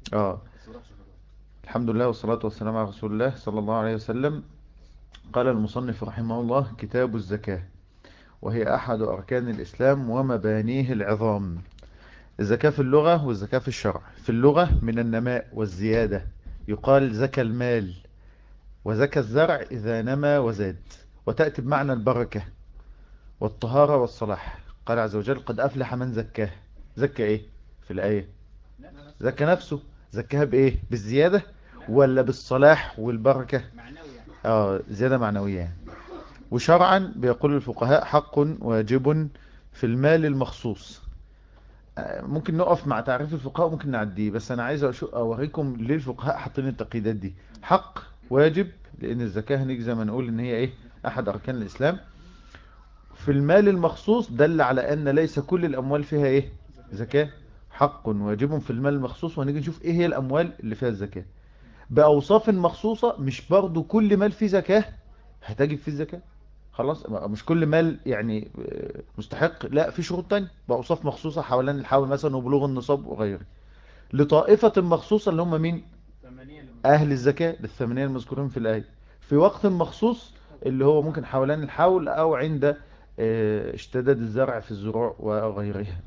اه الحمد لله والصلاة والسلام على رسول الله صلى الله عليه وسلم قال المصنف رحمه الله كتاب الزكاة وهي أحد أركان الإسلام ومبانيه العظام الزكاة في اللغة والزكاة في الشرع في اللغة من النماء والزيادة يقال زكى المال وزكى الزرع إذا نمى وزاد وتأتي بمعنى البركة والطهارة والصلاح قال عز وجل قد أفلح من زكاه زكى إيه في الآية زكى نفسه زكاها بإيه بالزيادة ولا بالصلاح والبركة اه زيادة معنوية يعني. وشرعا بيقول الفقهاء حق واجب في المال المخصوص ممكن نقف مع تعريف الفقهاء ممكن نعديه بس انا عايز اوريكم ليه الفقهاء حاطين التقييدات دي حق واجب لان الزكاة هنيجي زي ما نقول ان هي ايه احد اركان الاسلام في المال المخصوص دل على ان ليس كل الاموال فيها ايه زكاة حق واجب في المال المخصوص وهنيجي نشوف ايه هي الاموال اللي فيها الزكاة باوصاف مخصوصة مش برضو كل مال فيه زكاة هتجب فيه الزكاة خلاص مش كل مال يعني مستحق لا في شروط تانية بأوصاف مخصوصة حوالين الحول مثلا وبلوغ النصاب وغيره لطائفة مخصوصة اللي هم مين أهل الزكاة للثمانية المذكورين في الآية في وقت مخصوص اللي هو ممكن حوالين الحول أو عند اشتداد الزرع في الزروع وغيرها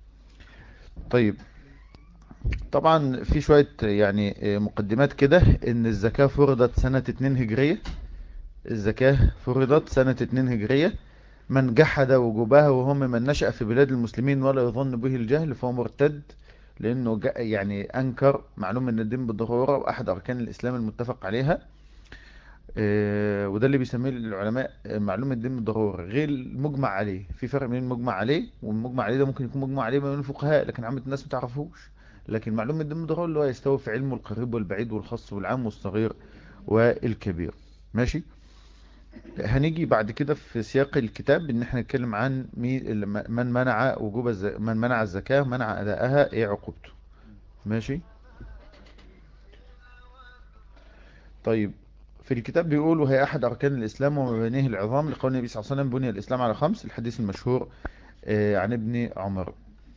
طيب طبعا في شوية يعني مقدمات كده ان الزكاة فرضت سنة 2 هجرية الزكاة فرضت سنة 2 هجرية من جحد وجوبها وهم من نشأ في بلاد المسلمين ولا يظن به الجهل فهو مرتد لأنه يعني أنكر معلوم من الدين بالضرورة وأحد أركان الإسلام المتفق عليها وده اللي بيسميه العلماء معلوم الدين بالضرورة غير المجمع عليه في فرق بين المجمع عليه والمجمع عليه ده ممكن يكون مجمع عليه بين الفقهاء لكن عامة الناس ما تعرفوش لكن معلوم الدين بالضرورة اللي هو يستوي في علمه القريب والبعيد والخاص والعام والصغير والكبير ماشي هنيجي بعد كده في سياق الكتاب ان احنا نتكلم عن من منع وجوب الز... من منع الزكاة منع ادائها ايه عقوبته ماشي طيب في الكتاب بيقول وهي احد اركان الاسلام ومبانيه العظام لقول النبي صلى الله عليه وسلم بني الاسلام على خمس الحديث المشهور عن ابن عمر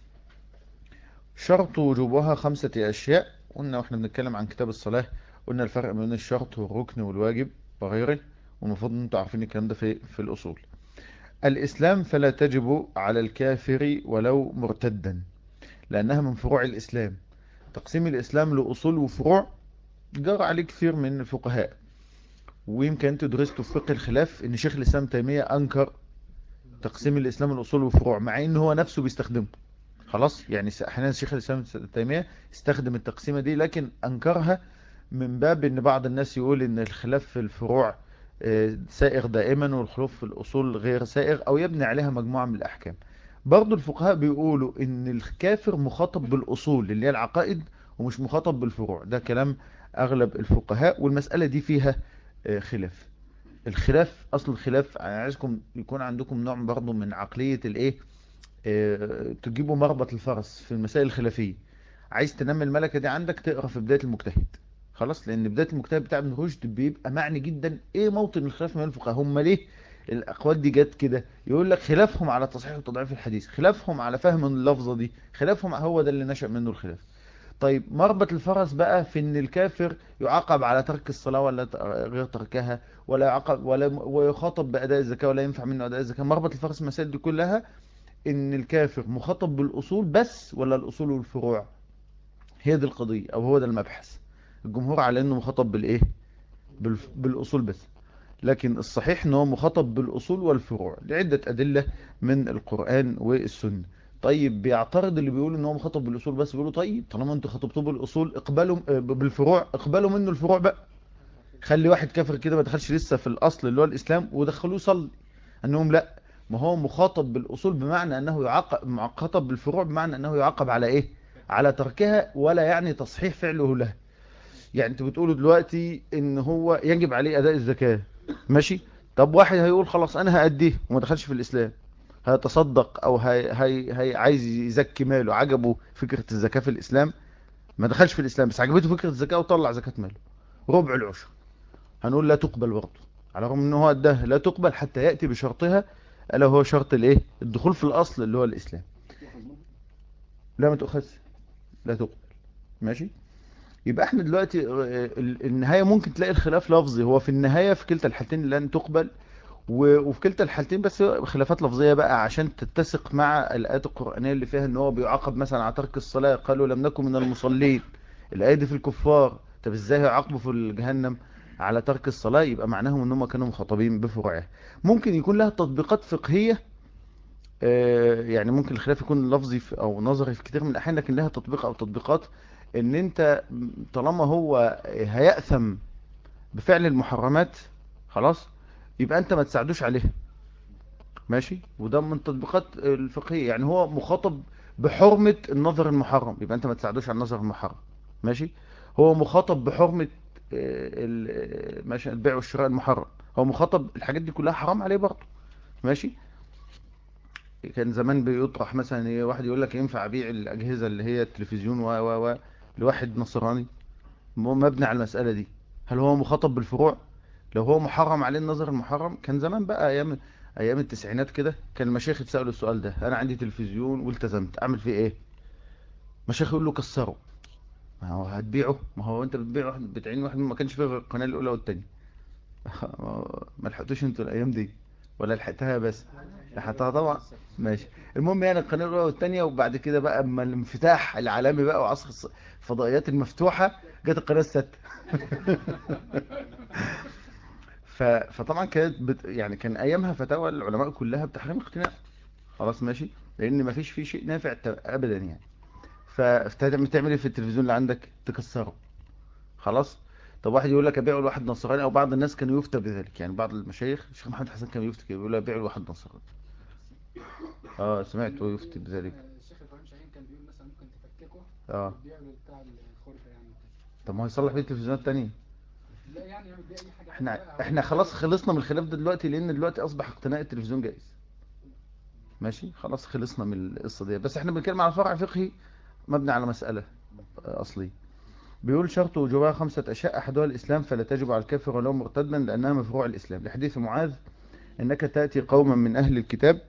شرط وجوبها خمسة اشياء قلنا واحنا بنتكلم عن كتاب الصلاة قلنا الفرق بين الشرط والركن والواجب وغيره والمفروض ان انتوا عارفين الكلام ده في في الاصول الاسلام فلا تجب على الكافر ولو مرتدا لانها من فروع الاسلام تقسيم الاسلام لاصول وفروع جرى عليه كثير من الفقهاء ويمكن انتوا درستوا في فقه الخلاف ان شيخ الاسلام تيمية انكر تقسيم الاسلام الاصول وفروع مع ان هو نفسه بيستخدمه خلاص يعني احيانا شيخ الاسلام تيمية استخدم التقسيمة دي لكن انكرها من باب ان بعض الناس يقول ان الخلاف في الفروع سائغ دائما والخلاف في الأصول غير سائغ أو يبني عليها مجموعة من الأحكام برضو الفقهاء بيقولوا ان الكافر مخاطب بالأصول اللي هي العقائد ومش مخاطب بالفروع ده كلام أغلب الفقهاء والمسألة دي فيها خلاف الخلاف أصل الخلاف أنا عايزكم يكون عندكم نوع برضو من عقلية الإيه تجيبوا مربط الفرس في المسائل الخلافية عايز تنمي الملكة دي عندك تقرأ في بداية المجتهد خلاص لان بدايه المجتهد بتاع ابن رشد بيبقى معني جدا ايه موطن الخلاف من الفقهاء هم ليه الاقوال دي جت كده يقول لك خلافهم على تصحيح وتضعيف الحديث خلافهم على فهم اللفظه دي خلافهم هو ده اللي نشأ منه الخلاف طيب مربط الفرس بقى في ان الكافر يعاقب على ترك الصلاه ولا غير تركها ولا يعاقب ولا ويخاطب باداء الزكاه ولا ينفع منه اداء الزكاه مربط الفرس المسائل دي كلها ان الكافر مخاطب بالاصول بس ولا الاصول والفروع هي دي القضيه او هو ده المبحث الجمهور على انه مخاطب بالايه بالاصول بس لكن الصحيح انه مخاطب بالاصول والفروع لعدة ادلة من القرآن والسنة طيب بيعترض اللي بيقول ان هو مخاطب بالاصول بس بيقولوا طيب طالما انتوا خاطبتوه بالاصول اقبلوا بالفروع اقبلوا منه الفروع بقى خلي واحد كافر كده ما دخلش لسه في الاصل اللي هو الاسلام ودخلوه يصلي انهم لا ما هو مخاطب بالاصول بمعنى انه يعاقب مخاطب بالفروع بمعنى انه يعاقب على ايه على تركها ولا يعني تصحيح فعله له يعني انتوا بتقولوا دلوقتي ان هو يجب عليه اداء الزكاة ماشي طب واحد هيقول خلاص انا هأديه وما دخلش في الاسلام هيتصدق او هي هي هي عايز يزكي ماله عجبه فكرة الزكاة في الاسلام ما دخلش في الاسلام بس عجبته فكرة الزكاة وطلع زكاة ماله ربع العشر هنقول لا تقبل برضه على الرغم ان هو اداها لا تقبل حتى يأتي بشرطها الا هو شرط الايه الدخول في الاصل اللي هو الاسلام لا ما تؤخذ لا تقبل ماشي يبقى احنا دلوقتي آه، ال- النهاية ممكن تلاقي الخلاف لفظي هو في النهاية في كلتا الحالتين لن تقبل و- وفي كلتا الحالتين بس خلافات لفظية بقى عشان تتسق مع الآيات القرآنية اللي فيها ان هو بيعاقب مثلا على ترك الصلاة قالوا لم نكن من المصلين الآية دي في الكفار طب ازاي هيعاقبوا في الجهنم على ترك الصلاة يبقى معناهم ان هم كانوا مخاطبين بفروعها ممكن يكون لها تطبيقات فقهية آه، يعني ممكن الخلاف يكون لفظي في- او نظري في كتير من الاحيان لكن لها تطبيق او تطبيقات ان انت طالما هو هيأثم بفعل المحرمات خلاص يبقى انت ما تساعدوش عليها ماشي وده من التطبيقات الفقهية يعني هو مخاطب بحرمة النظر المحرم يبقى انت ما تساعدوش على النظر المحرم ماشي هو مخاطب بحرمة آه، ال- آه، ماشي البيع والشراء المحرم هو مخاطب الحاجات دي كلها حرام عليه برضه ماشي كان زمان بيطرح مثلا ايه واحد يقول لك ينفع ابيع الاجهزه اللي هي التلفزيون و و و لواحد نصراني م- مبني على المساله دي هل هو مخاطب بالفروع لو هو محرم عليه النظر المحرم كان زمان بقى ايام ايام التسعينات كده كان المشايخ يتسالوا السؤال ده انا عندي تلفزيون والتزمت اعمل فيه ايه مشايخ يقول له كسره ما هو هتبيعه ما هو انت بتبيع واحد بتعين واحد ما كانش فيه غير القناه الاولى والثانيه ما لحقتوش انتوا الايام دي ولا لحقتها بس لحقتها طبعا ماشي المهم يعني القناه الاولى والثانيه وبعد كده بقى اما الانفتاح العالمي بقى وعصر الص- الفضائيات المفتوحه جت القناه السادسه ف... فطبعا كانت بت... يعني كان ايامها فتاوى العلماء كلها بتحريم اقتناء خلاص ماشي لان ما فيش فيه شيء نافع ت- ابدا يعني فتعمل تعمل ايه في التلفزيون اللي عندك تكسره خلاص طب واحد يقول لك ابيعه لواحد نصراني او بعض الناس كانوا يفتى بذلك يعني بعض المشايخ الشيخ محمد حسن كان يفتي كده يقول ابيعه لواحد نصراني اه سمعت هو يفتي بذلك الشيخ ابراهيم شاهين كان بيقول مثلا ممكن تفككه اه وتبيعه لبتاع الخلفه يعني طب ما هو يصلح بيه التلفزيونات التانية لا يعني يعمل بيه اي حاجه احنا حتى بقى احنا هو- خلاص خلصنا من الخلاف ده دلوقتي لان دلوقتي اصبح اقتناء التلفزيون جائز ماشي خلاص خلصنا من القصة دي بس احنا بنتكلم على فرع فقهي مبني على مسألة آه، اصلية بيقول شرط وجوبها خمسة أشياء أحدها الإسلام فلا تجب على الكافر ولو مرتدا لأنها من فروع الإسلام لحديث معاذ إنك تأتي قوما من أهل الكتاب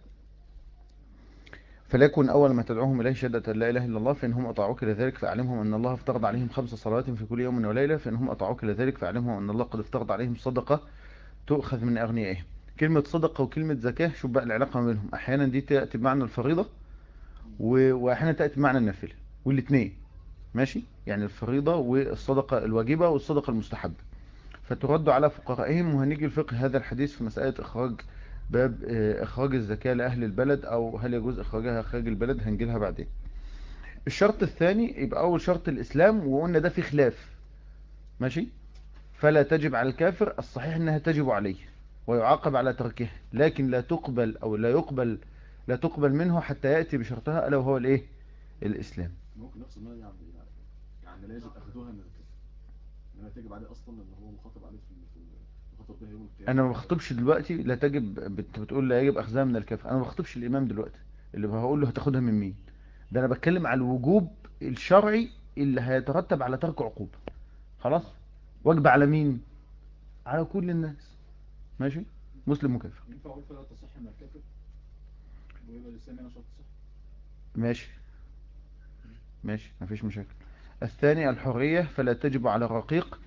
فليكن أول ما تدعوهم إليه شهادة أن لا إله إلا الله فإنهم أطاعوك لذلك فأعلمهم أن الله افترض عليهم خمس صلوات في كل يوم وليلة فإنهم أطاعوك لذلك فأعلمهم أن الله قد افترض عليهم صدقة تؤخذ من أغنيائهم كلمة صدقة وكلمة زكاة شوف بقى العلاقة ما بينهم أحيانا دي تأتي بمعنى الفريضة و- وأحيانا تأتي بمعنى النافلة والاثنين ماشي يعني الفريضة والصدقة الواجبة والصدقة المستحبة فترد على فقهائهم وهنيجي الفقه هذا الحديث في مسألة إخراج باب آه، إخراج الزكاة لأهل البلد أو هل يجوز إخراجها خارج البلد هنجيلها بعدين الشرط الثاني يبقى أول شرط الإسلام وقلنا ده في خلاف ماشي فلا تجب على الكافر الصحيح أنها تجب عليه ويعاقب على تركها لكن لا تقبل أو لا يقبل لا تقبل منه حتى يأتي بشرطها ألا وهو الإيه الإسلام ممكن نفس ما يعني يعني لا يجب اخذوها من الكفر انما تجب عليه اصلا ان هو مخاطب عليه في في مخاطب به يوم القيامه انا ما بخطبش دلوقتي لا تجب بت- بتقول لا يجب اخذها من الكافر انا ما بخطبش الامام دلوقتي اللي هقول له هتاخدها من مين ده انا بتكلم على الوجوب الشرعي اللي هيترتب على ترك عقوبة خلاص واجب على مين على كل الناس ماشي مسلم وكافر ينفع اقول فلا تصح من الكافر ويبقى الاسلام هنا شرط صح ماشي ماشي مفيش مشاكل الثاني الحرية فلا تجب على الرقيق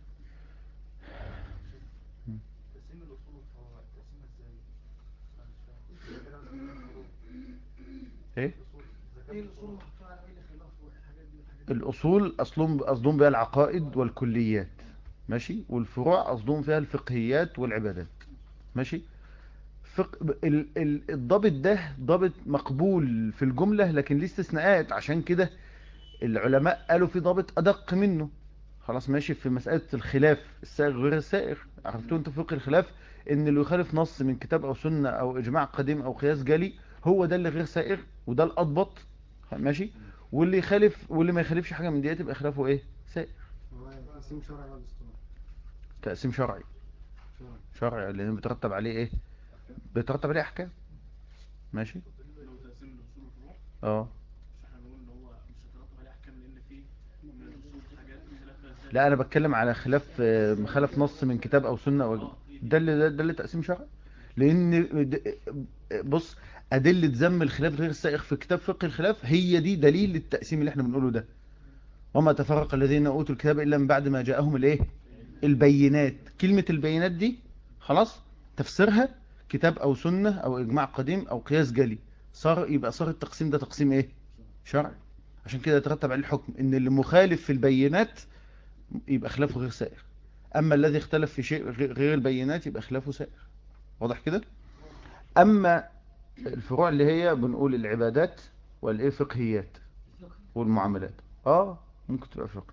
تقسيم الأصول هو تقسيمها ازاي؟ أنا مش فاهم. ايه ايه الاصول محطوطه على اي خلاف والحاجات دي والحاجات دي الأصول أصلهم قصدهم بها العقائد والكليات ماشي والفروع قصدهم فيها الفقهيات والعبادات ماشي فق... ال... ال... الضابط ده ضابط مقبول في الجملة لكن ليه استثناءات عشان كده العلماء قالوا في ضابط أدق منه خلاص ماشي في مسألة الخلاف السائغ غير السائغ عرفتوا انتوا فقه الخلاف ان اللي يخالف نص من كتاب او سنة او اجماع قديم او قياس جلي هو ده اللي غير سائغ وده الأضبط ماشي واللي يخالف واللي ما يخالفش حاجة من ديت يبقى خلافه ايه سائغ هو تقسيم شرعي ولا اصطلاحي تقسيم شرعي شرعي شرعي لان بيترتب عليه ايه بيترتب عليه احكام ماشي لو تقسيم الاصول والفروع اه مش احنا بنقول ان هو مش هيترتب عليه احكام لان في من الاصول حاجات خلاف فيها زي- لا انا بتكلم على خلاف آه، مخالف نص من كتاب او سنة او ده اللي ده, ده اللي تقسيم شرعي لان د- بص ادلة ذم الخلاف غير السائغ في كتاب فقه الخلاف هي دي دليل التقسيم اللي احنا بنقوله ده وما تفرق الذين اوتوا الكتاب الا من بعد ما جاءهم الايه البينات كلمة البينات دي خلاص تفسيرها كتاب او سنة او اجماع قديم او قياس جلي صار يبقى صار التقسيم ده تقسيم ايه شرعي عشان كده يترتب عليه الحكم ان اللي مخالف في البينات يبقى خلافه غير سائر اما الذي اختلف في شيء غير غير البينات يبقى خلافه سائر واضح كده اما الفروع اللي هي بنقول العبادات والايه فقهيات والمعاملات اه ممكن تبقى فقه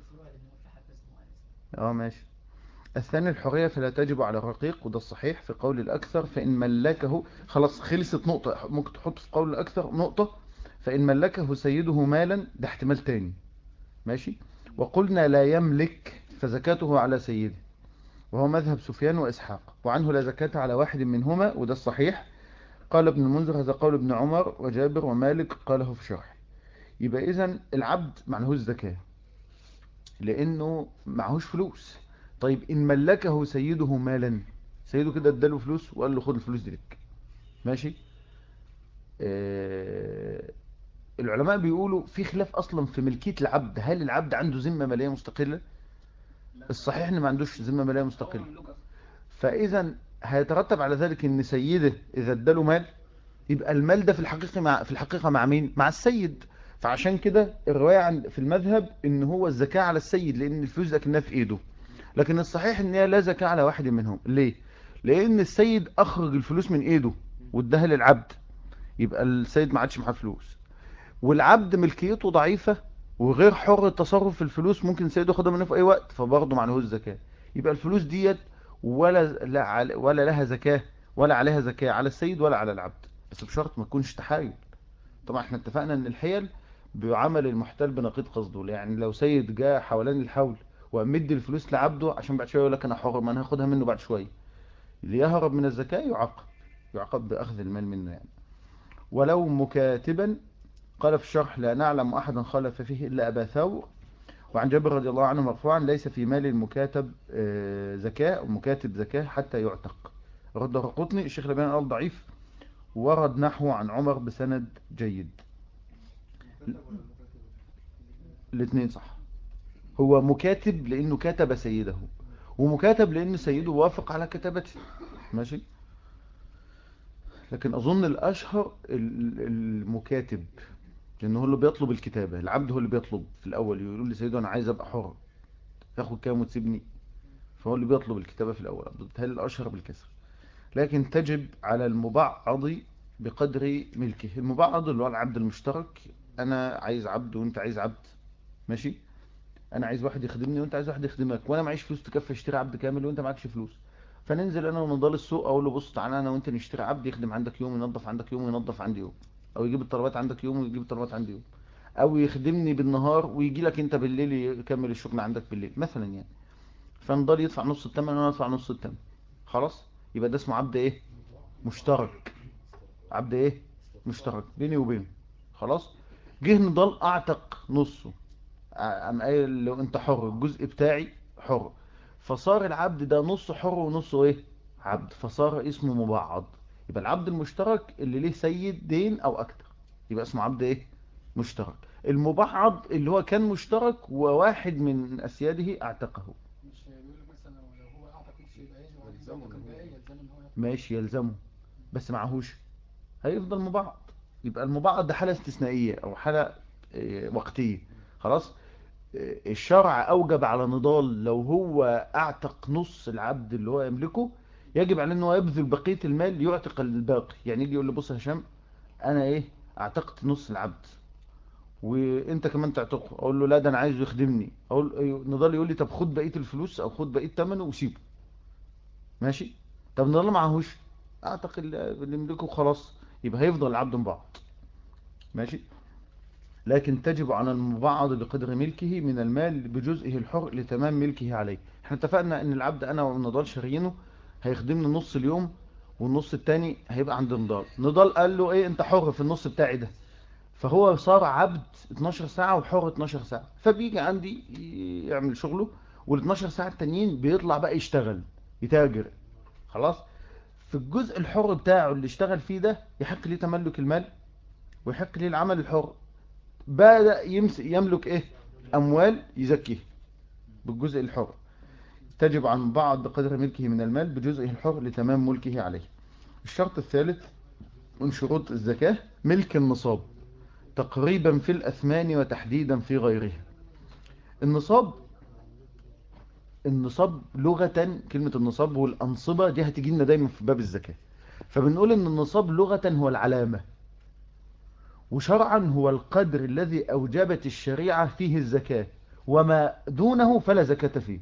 اه ماشي الثاني الحرية فلا تجب على الرقيق وده الصحيح في قول الأكثر فإن ملكه خلاص خلصت نقطة ممكن تحط في قول الأكثر نقطة فإن ملكه سيده مالا ده احتمال تاني ماشي وقلنا لا يملك فزكاته على سيده وهو مذهب سفيان وإسحاق وعنه لا زكاة على واحد منهما وده الصحيح قال ابن المنذر هذا قول ابن عمر وجابر ومالك قاله في شرح يبقى إذن العبد معنهوش زكاة لأنه معهوش فلوس طيب إن ملكه سيده مالا سيده كده اداله فلوس وقال له خد الفلوس دي لك ماشي آه العلماء بيقولوا في خلاف أصلا في ملكية العبد هل العبد عنده ذمة مالية مستقلة الصحيح إن ما عندوش ذمة مالية مستقلة فإذا هيترتب على ذلك إن سيده إذا اداله مال يبقى المال ده في الحقيقة مع في الحقيقة مع مين مع السيد فعشان كده الرواية عن في المذهب ان هو الزكاة على السيد لان الفلوس ده كانها في ايده لكن الصحيح ان هي لا زكاة على واحد منهم ليه لان السيد اخرج الفلوس من ايده واداها للعبد يبقى السيد ما عادش معاه فلوس والعبد ملكيته ضعيفة وغير حر التصرف في الفلوس ممكن سيده ياخدها منه في اي وقت فبرضه معنهوش زكاة يبقى الفلوس ديت ولا لا عل- ولا لها زكاة ولا عليها زكاة على السيد ولا على العبد بس بشرط ما تكونش تحايل طبعا احنا اتفقنا ان الحيل بيعامل المحتال بنقيض قصده يعني لو سيد جاء حوالين الحول ومد الفلوس لعبده عشان بعد شويه يقول لك انا حر ما انا هاخدها منه بعد شويه اللي يهرب من الزكاه يعاقب يعاقب باخذ المال منه يعني ولو مكاتبا قال في الشرح لا نعلم احدا خالف فيه الا ابا ثور وعن جابر رضي الله عنه مرفوعا ليس في مال المكاتب آه، زكاه او مكاتب زكاه حتى يعتق رد القطني الشيخ الألباني قال ضعيف ورد نحو عن عمر بسند جيد الاثنين صح هو مكاتب لانه كتب سيده ومكاتب لان سيده وافق على كتابته ماشي لكن اظن الاشهر ال- المكاتب لانه هو اللي بيطلب الكتابة العبد هو اللي بيطلب في الاول يقول لسيده انا عايز ابقى حر تاخد كام وتسيبني فهو اللي بيطلب الكتابة في الاول بالتالي الاشهر بالكسر لكن تجب على المبعض بقدر ملكه المبعض اللي هو العبد المشترك انا عايز عبد وانت عايز عبد ماشي انا عايز واحد يخدمني وانت عايز واحد يخدمك وانا معيش فلوس تكفي اشتري عبد كامل وانت معكش فلوس فننزل انا ونضال السوق اقول له بص تعالى انا وانت نشتري عبد يخدم عندك يوم ينظف عندك يوم وينظف عندي يوم او يجيب الطلبات عندك يوم ويجيب الطلبات عندي يوم او يخدمني بالنهار ويجي لك انت بالليل يكمل الشغل عندك بالليل مثلا يعني فنضال يدفع نص الثمن وانا ادفع نص الثمن خلاص يبقى ده اسمه عبد ايه مشترك عبد ايه مشترك بيني وبينه خلاص جه نضال اعتق نصه قام قايل له انت حر الجزء بتاعي حر فصار العبد ده نصه حر ونصه ايه عبد فصار اسمه مبعض يبقى العبد المشترك اللي ليه سيد دين او اكتر يبقى اسمه عبد ايه مشترك المبعض اللي هو كان مشترك وواحد من اسياده اعتقه مش بيقول لك مثلا لو هو اعتق نص يبقى ايه واحد يلزمه يعتق إن هو- الباقي يلزمه ان هو ياخد ماشي يلزمه بس معهوش هيفضل مبعض يبقى المبعض ده حالة استثنائية او حالة آه، وقتية خلاص آه، الشرع اوجب على نضال لو هو اعتق نص العبد اللي هو يملكه يجب عليه ان هو يبذل بقية المال يعتق الباقي يعني يجي يقول له بص يا هشام انا ايه اعتقت نص العبد وانت كمان تعتقه اقول له لا ده انا عايزه يخدمني اقول أيوه، نضال يقول لي طب خد بقية الفلوس او خد بقية ثمنه وسيبه ماشي طب نضال معهوش اعتق اللي اللي يملكه خلاص يبقى هيفضل العبد مبعض ماشي لكن تجب على المبعض بقدر ملكه من المال بجزئه الحر لتمام ملكه عليه احنا اتفقنا ان العبد انا ونضال شاريينه هيخدمني نص اليوم والنص التاني هيبقى عند نضال نضال قال له ايه انت حر في النص بتاعي ده فهو صار عبد 12 ساعة وحر 12 ساعة فبيجي عندي يعمل شغله وال 12 ساعة التانيين بيطلع بقى يشتغل يتاجر خلاص في الجزء الحر بتاعه اللي اشتغل فيه ده يحق ليه تملك المال ويحق ليه العمل الحر بدأ يمس يملك ايه أموال يزكيه بالجزء الحر تجب عن بعض قدر ملكه من المال بجزئه الحر لتمام ملكه عليه الشرط الثالث من شروط الزكاة ملك النصاب تقريبا في الأثمان وتحديدا في غيرها النصاب النصاب لغة كلمة النصاب والأنصبة دي هتجي لنا دايما في باب الزكاة فبنقول ان النصاب لغة هو العلامة وشرعا هو القدر الذي أوجبت الشريعة فيه الزكاة وما دونه فلا زكاة فيه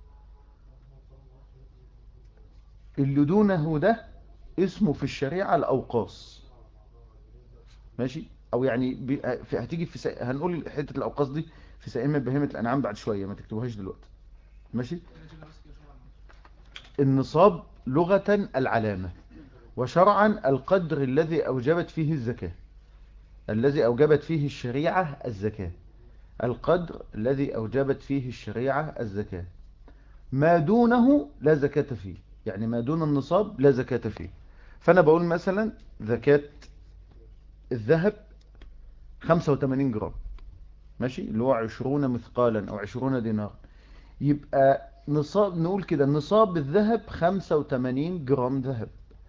اللي دونه ده اسمه في الشريعة الأوقاص ماشي أو يعني بي- في- هتيجي في سا... هنقول حتة الأوقاص دي في سائمة بهيمة الأنعام بعد شوية ما تكتبوهاش دلوقتي ماشي النصاب لغة العلامة وشرعا القدر الذي أوجبت فيه الزكاة الذي أوجبت فيه الشريعة الزكاة القدر الذي أوجبت فيه الشريعة الزكاة ما دونه لا زكاة فيه يعني ما دون النصاب لا زكاة فيه فأنا بقول مثلا زكاة الذهب 85 جرام ماشي اللي هو 20 مثقالا أو 20 دينار يبقى نصاب نقول كده نصاب الذهب 85 جرام ذهب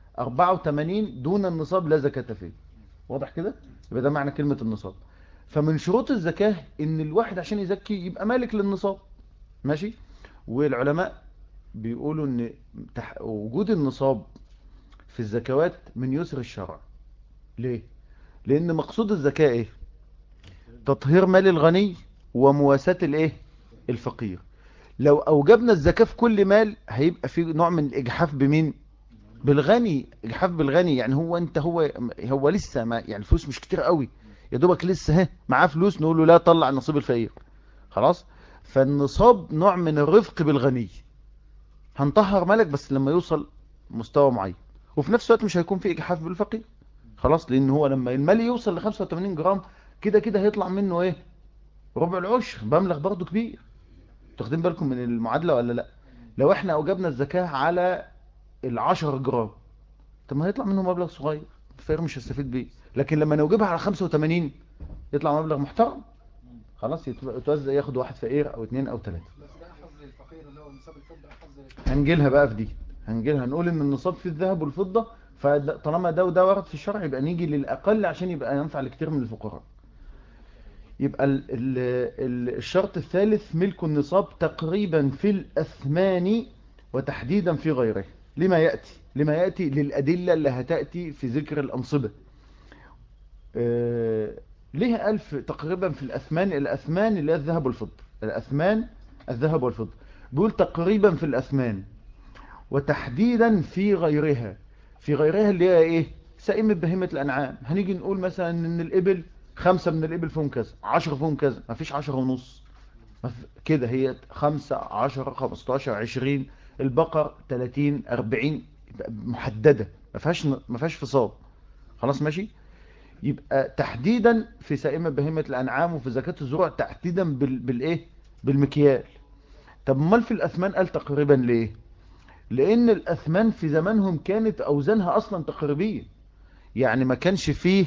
84 دون النصاب لا زكاة فيه واضح كده يبقى ده معنى كلمة النصاب فمن شروط الزكاة ان الواحد عشان يزكي يبقى مالك للنصاب ماشي والعلماء بيقولوا ان تح... وجود النصاب في الزكوات من يسر الشرع ليه لان مقصود الزكاة ايه تطهير مال الغني ومواساة الايه الفقير لو اوجبنا الزكاة في كل مال هيبقى في نوع من الاجحاف بمين بالغني اجحاف بالغني يعني هو انت هو هو لسه ما يعني الفلوس مش كتير قوي يا دوبك لسه ها معاه فلوس نقول له لا طلع نصيب الفقير خلاص فالنصاب نوع من الرفق بالغني هنطهر مالك بس لما يوصل مستوى معين وفي نفس الوقت مش هيكون في اجحاف بالفقير خلاص لان هو لما المال يوصل ل 85 جرام كده كده هيطلع منه ايه ربع العشر بمبلغ برضه كبير تاخدين بالكم من المعادلة ولا لا لو احنا اوجبنا الزكاة على العشر جرام طب ما هيطلع منه مبلغ صغير الفقير مش هيستفيد بيه لكن لما نوجبها على 85 يطلع مبلغ محترم خلاص يتو- يتوزع ياخد واحد فقير او اتنين او تلاتة بس ده حظ الفقير اللي هو نصاب الفضة حظ هنجيلها بقى في دي هنجيلها هنقول ان النصاب في الذهب والفضة فطالما ده وده ورد في الشرع يبقى نيجي للأقل عشان يبقى ينفع لكتير من الفقراء يبقى ال ال ال الشرط الثالث ملك النصاب تقريبا في الأثمان وتحديدا في غيره لما يأتي لما يأتي للأدلة اللي هتأتي في ذكر الأنصبة آه، ليه ألف تقريبا في الأثمان الأثمان اللي هي الذهب والفضة الأثمان الذهب والفضة بيقول تقريبا في الأثمان وتحديدا في غيرها في غيرها اللي هي ايه سائمة بهيمة الأنعام هنيجي نقول مثلا ان الإبل خمسة من الإبل فيهم كذا عشرة فيهم كذا مفيش عشرة ونص مف- كده هي خمسة عشرة خمستاشر عشرين البقر تلاتين أربعين يبقى محددة مفيهاش مفيهاش فصال خلاص ماشي يبقى تحديدا في سائمة بهيمة الأنعام وفي زكاة الزروع تحديدا بال... بالإيه بالمكيال طب امال في الأثمان قال تقريبا ليه لأن الأثمان في زمانهم كانت أوزانها أصلا تقريبية يعني ما كانش فيه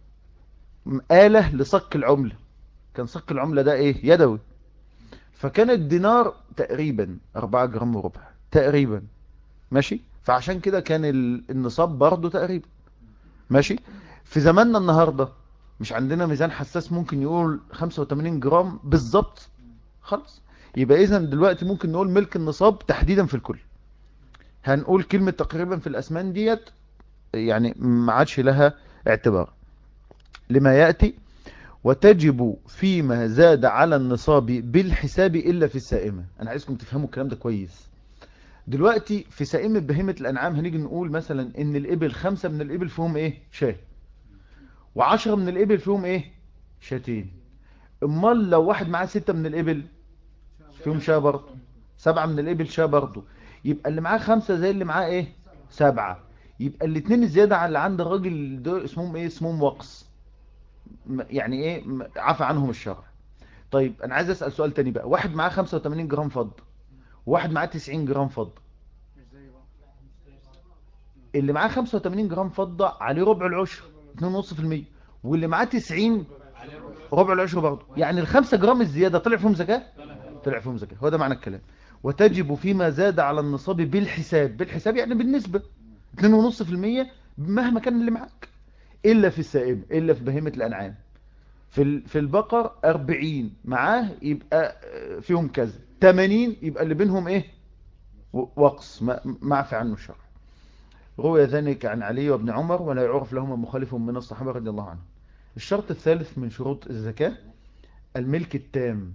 آلة لصك العملة كان صك العملة ده إيه يدوي فكان الدينار تقريبا 4 جرام وربع تقريبا ماشي فعشان كده كان ال- النصاب برضه تقريبا ماشي في زماننا النهاردة مش عندنا ميزان حساس ممكن يقول 85 جرام بالظبط خلاص يبقى اذا دلوقتي ممكن نقول ملك النصاب تحديدا في الكل هنقول كلمة تقريبا في الأسمان ديت يعني ما عادش لها اعتبار لما يأتي وتجب فيما زاد على النصاب بالحساب إلا في السائمة أنا عايزكم تفهموا الكلام ده كويس دلوقتي في سائمة بهيمة الأنعام هنيجي نقول مثلا إن الإبل خمسة من الإبل فيهم إيه شاه وعشرة من الإبل فيهم إيه شاتين امال لو واحد معاه ستة من الإبل فيهم شاه برضه سبعة من الإبل شاه برضه يبقى اللي معاه خمسة زي اللي معاه إيه سبعة يبقى الاتنين الزيادة على اللي عند الراجل دول اسمهم إيه اسمهم وقص م- يعني إيه م- عفى عنهم الشرع طيب أنا عايز أسأل سؤال تاني بقى واحد معاه 85 جرام فضة وواحد معاه 90 جرام فضة مش زي بعض اللي معاه 85 جرام فضة عليه ربع العشر 2.5% واللي معاه 90 ربع العشر برضه يعني الخمسة جرام الزيادة طلع فيهم زكاة طلع فيهم زكاة هو ده معنى الكلام وتجب فيما زاد على النصاب بالحساب بالحساب يعني بالنسبة 2.5% مهما كان اللي معاك إلا في السائمة إلا في بهيمة الأنعام في ال- في البقر 40 معاه يبقى آه، فيهم كذا 80 يبقى اللي بينهم ايه و- وقص ما- معفى عنه الشرع روي ذلك عن علي وابن عمر ولا يعرف لهما مخالف من الصحابة رضي الله عنهم الشرط الثالث من شروط الزكاة الملك التام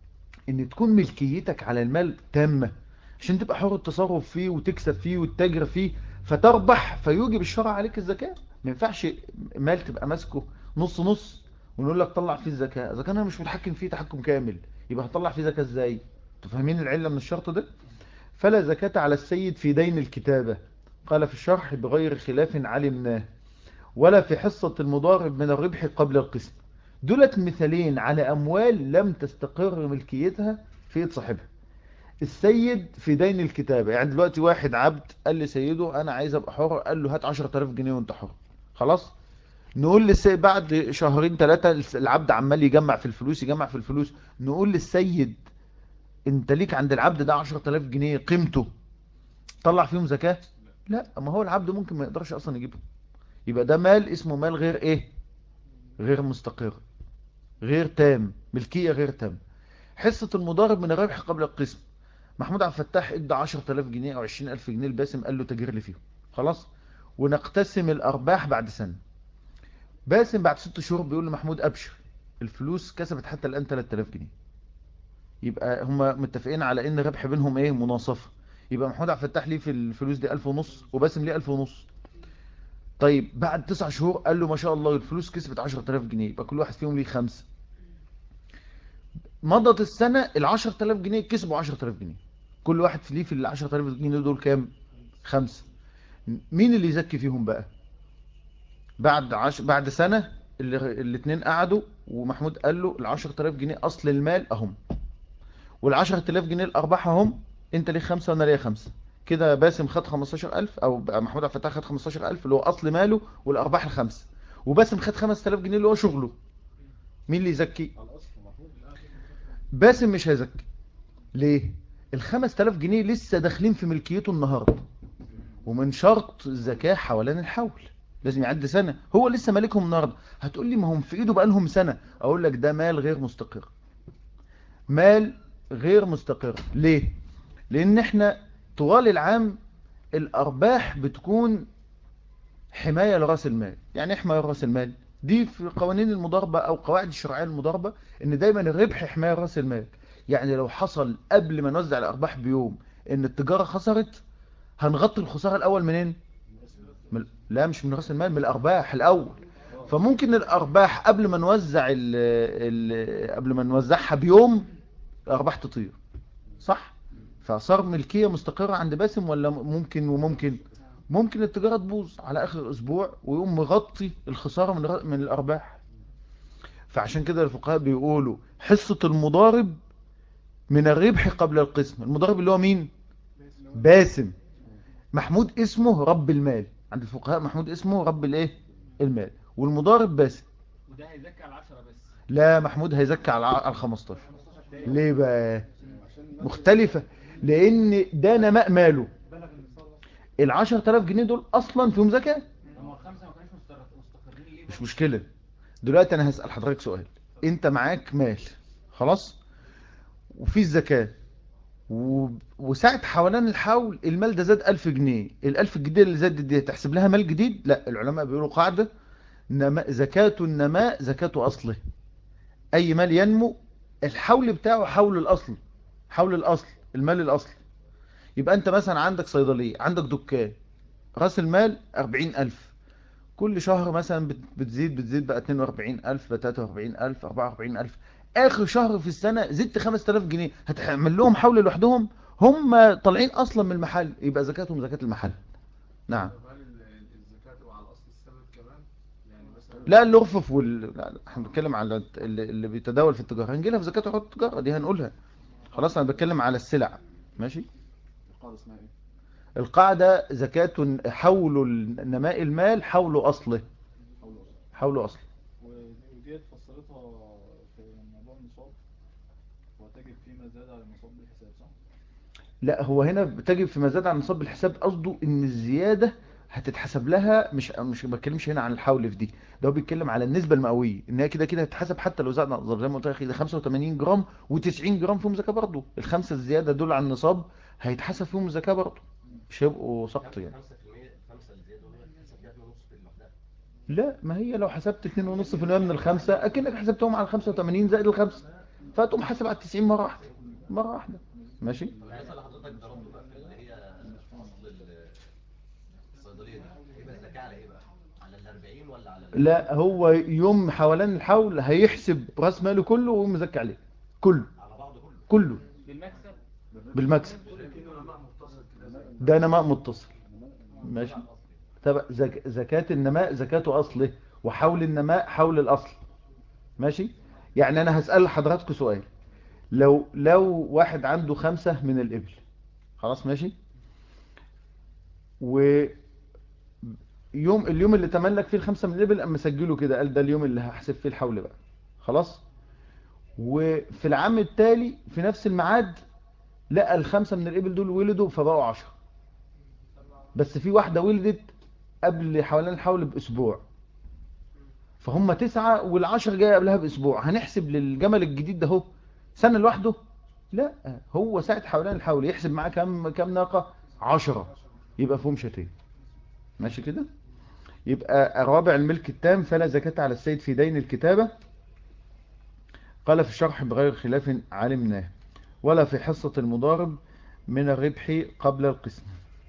ان تكون ملكيتك على المال تامة عشان تبقى حر التصرف فيه وتكسب فيه وتتاجر فيه فتربح فيوجب الشرع عليك الزكاة ما ينفعش مال تبقى ماسكه نص نص ونقول لك طلع فيه الزكاة اذا كان انا مش متحكم فيه تحكم كامل يبقى هطلع فيه زكاة ازاي تفهمين العلة من الشرط ده فلا زكاة على السيد في دين الكتابة قال في الشرح بغير خلاف علمناه ولا في حصة المضارب من الربح قبل القسم دولت مثالين على أموال لم تستقر ملكيتها في يد صاحبها السيد في دين الكتابة يعني دلوقتي واحد عبد قال لسيده أنا عايز أبقى حر قال له هات 10000 جنيه وأنت حر خلاص نقول للسيد بعد شهرين ثلاثة العبد عمال يجمع في الفلوس يجمع في الفلوس نقول للسيد انت ليك عند العبد ده 10000 جنيه قيمته طلع فيهم زكاة لا ما هو العبد ممكن ما يقدرش اصلا يجيبهم يبقى ده مال اسمه مال غير ايه غير مستقر غير تام ملكية غير تام حصة المضارب من الربح قبل القسم محمود عبد الفتاح ادى 10000 جنيه او 20000 جنيه لباسم قال له تجر لي فيهم خلاص ونقتسم الارباح بعد سنة باسم بعد ست شهور بيقول لمحمود ابشر الفلوس كسبت حتى الان 3000 جنيه يبقى هما متفقين على ان الربح بينهم ايه مناصفة يبقى محمود عبد الفتاح ليه في الفلوس دي 1000 ونص وباسم ليه 1000 ونص طيب بعد تسع شهور قال له ما شاء الله الفلوس كسبت 10000 جنيه يبقى كل واحد فيهم ليه خمسة مضت السنة ال 10000 جنيه كسبوا 10000 جنيه كل واحد ليه في ال 10000 جنيه دول كام خمسة مين اللي يزكي فيهم بقى بعد عش... بعد سنة اللي الاثنين قعدوا ومحمود قال له ال 10000 جنيه اصل المال اهم وال 10000 جنيه الارباح اهم انت ليه خمسة وانا ليه خمسة كده باسم خد 15000 او بقى محمود عبد الفتاح خد 15000 اللي هو اصل ماله والارباح الخمسه وباسم خد 5000 جنيه اللي هو شغله مين اللي يزكي على الاصل المفروض باسم مش هيزكي ليه ال 5000 جنيه لسه داخلين في ملكيته النهارده ومن شرط الزكاه حوالين الحول لازم يعدي سنه هو لسه مالكهم النهارده هتقول لي ما هم في ايده بقى لهم سنه اقول لك ده مال غير مستقر مال غير مستقر ليه لان احنا طوال العام الارباح بتكون حماية لراس المال يعني ايه حماية لراس المال دي في قوانين المضاربة او قواعد الشرعية المضاربة ان دايما الربح حماية لراس المال يعني لو حصل قبل ما نوزع الارباح بيوم ان التجارة خسرت هنغطي الخسارة الاول منين من لا مش من راس المال من الارباح الاول فممكن الارباح قبل ما نوزع ال ال قبل ما نوزعها بيوم الارباح تطير صح فصار ملكية مستقرة عند باسم ولا ممكن وممكن ممكن التجارة تبوظ على اخر اسبوع ويقوم مغطي الخسارة من ر- من الارباح فعشان كده الفقهاء بيقولوا حصة المضارب من الربح قبل القسم المضارب اللي هو مين باسم محمود اسمه رب المال عند الفقهاء محمود اسمه رب الايه المال والمضارب باسم وده هيزكي على 10 بس لا محمود هيزكي على على 15 ليه بقى مختلفة لان ده نماء ماله ال 10000 جنيه دول اصلا فيهم زكاة هم الخمسه ما كانوش مستر- مستقرين ليه مش مشكلة دلوقتي انا هسأل حضرتك سؤال انت معاك مال خلاص وفي الزكاة و... وساعة حوالين الحول المال ده زاد 1000 جنيه ال 1000 جنيه اللي زادت دي تحسب لها مال جديد لا العلماء بيقولوا قاعدة نما... زكاة النماء زكاة أصله أي مال ينمو الحول بتاعه حول الأصل حول الأصل المال الأصل يبقى أنت مثلا عندك صيدلية عندك دكان رأس المال 40000 كل شهر مثلا بت- بتزيد بتزيد بقى 42000 بقى 43000 44000 اخر شهر في السنة زدت 5000 جنيه هتعمل لهم حول لوحدهم هم طالعين اصلا من المحل يبقى زكاتهم زكاة المحل نعم طب هل ال- ال- الزكاة تبقى على اصل السبب كمان يعني مثلا لا الارفف وال لا، لا، احنا بنتكلم على الت- اللي اللي بيتداول في التجارة هنجي لها في زكاة عروض التجارة دي هنقولها خلاص انا بتكلم على السلع ماشي القاعدة اسمها ايه القاعدة زكاة حول نماء المال حول اصله حول اصل حول اصله وديت فصلتها حضرتها في موضوع النصاب وتجب فيما زاد على النصاب بالحساب صح؟ لا هو هنا بتجب في مزاد عن نصاب الحساب قصده ان الزيادة هتتحسب لها مش مش ما بتكلمش هنا عن الحول في دي ده هو بيتكلم على النسبة المئوية ان هي كده كده هتتحسب حتى لو زاد عن النصاب زي ما قلت لك ده 85 جرام و90 جرام فيهم زكاة برضه الخمسة الزيادة دول عن النصاب هيتحسب فيهم زكاة برضه مش هيبقوا سقط يعني 5% 5 زياده وهي حسابات ونص في لوحدها لا ما هي لو حسبت 2.5% من الخمسة اكنك حسبتهم على 85 زائد الخمسة فتقوم حاسب على 90 مرة واحدة مرة واحدة ماشي المثل اللي حضرتك ضربته بقى في اللي هي اصل ال- الصيدليه دي يبقى الزكاه على ايه بقى؟ على ال 40 ولا على ال- لا هو يوم حوالين الحول هيحسب راس ماله كله ويقوم مزكي عليه كله على بعضه كله كله بالمكسب بالمكسب ده نماء متصل ماشي طب زك... زكاة النماء زكاة أصله وحول النماء حول الأصل ماشي يعني أنا هسأل حضراتكم سؤال لو لو واحد عنده خمسة من الإبل خلاص ماشي و يوم اليوم اللي تملك فيه الخمسة من الإبل أما سجله كده قال ده اليوم اللي هحسب فيه الحول بقى خلاص وفي العام التالي في نفس الميعاد لقى الخمسة من الإبل دول ولدوا فبقوا عشرة بس في واحدة ولدت قبل حوالين الحول بأسبوع فهم تسعة والعشر جاية قبلها بأسبوع هنحسب للجمل الجديد ده هو سنة لوحده لا هو ساعة حوالين الحول يحسب معاه كام كام ناقة عشرة يبقى فيهم شتين ماشي كده يبقى رابع الملك التام فلا زكاة على السيد في دين الكتابة قال في الشرح بغير خلاف علمناه ولا في حصة المضارب من الربح قبل القسم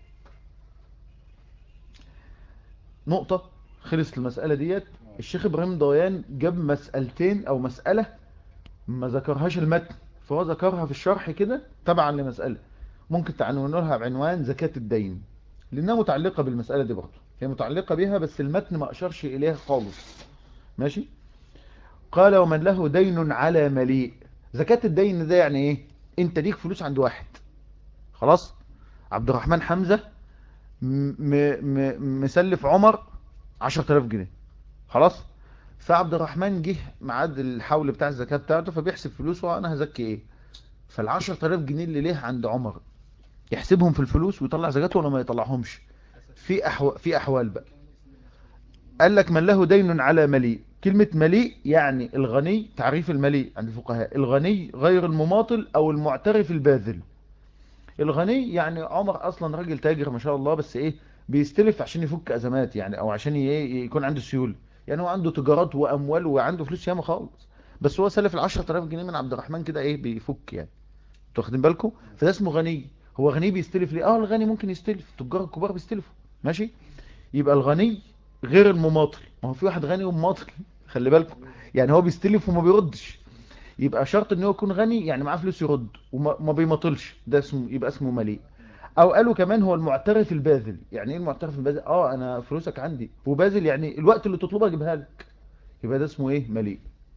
نقطة خلص المسألة ديت الشيخ إبراهيم ضويان جاب مسألتين أو مسألة ما ذكرهاش المتن فهو ذكرها في الشرح كده تبعا لمسألة ممكن تعنونها بعنوان زكاة الدين لأنها متعلقة بالمسألة دي برضه هي متعلقة بيها بس المتن ما أشرش إليها خالص ماشي قال ومن له دين على مليء زكاة الدين ده يعني ايه انت ليك فلوس عند واحد خلاص عبد الرحمن حمزة م م مسلف عمر 10000 جنيه خلاص فعبد الرحمن جه ميعاد الحول بتاع الزكاة بتاعته فبيحسب فلوسه انا هزكي ايه فال 10000 جنيه اللي ليه عند عمر يحسبهم في الفلوس ويطلع زكاته ولا ما يطلعهمش في أحو... في احوال بقى قال لك من له دين على مليء كلمة مليء يعني الغني تعريف المليء عند الفقهاء الغني غير المماطل او المعترف الباذل الغني يعني عمر اصلا راجل تاجر ما شاء الله بس ايه بيستلف عشان يفك ازمات يعني او عشان ي- يكون عنده سيولة يعني هو عنده تجارات واموال وعنده فلوس ياما خالص بس هو سلف ال 10000 جنيه من عبد الرحمن كده ايه بيفك يعني انتوا واخدين بالكم فده اسمه غني هو غني بيستلف ليه اه الغني ممكن يستلف التجار الكبار بيستلفوا ماشي يبقى الغني غير المماطل ما هو في واحد غني ومماطل خلي بالكم يعني هو بيستلف وما بيردش يبقى شرط ان هو يكون غني يعني معاه فلوس يرد وما ما بيماطلش ده اسمه يبقى اسمه مليء او قالوا كمان هو المعترف الباذل يعني ايه المعترف الباذل اه انا فلوسك عندي وباذل يعني الوقت اللي تطلبها اجيبها لك يبقى ده اسمه ايه مليء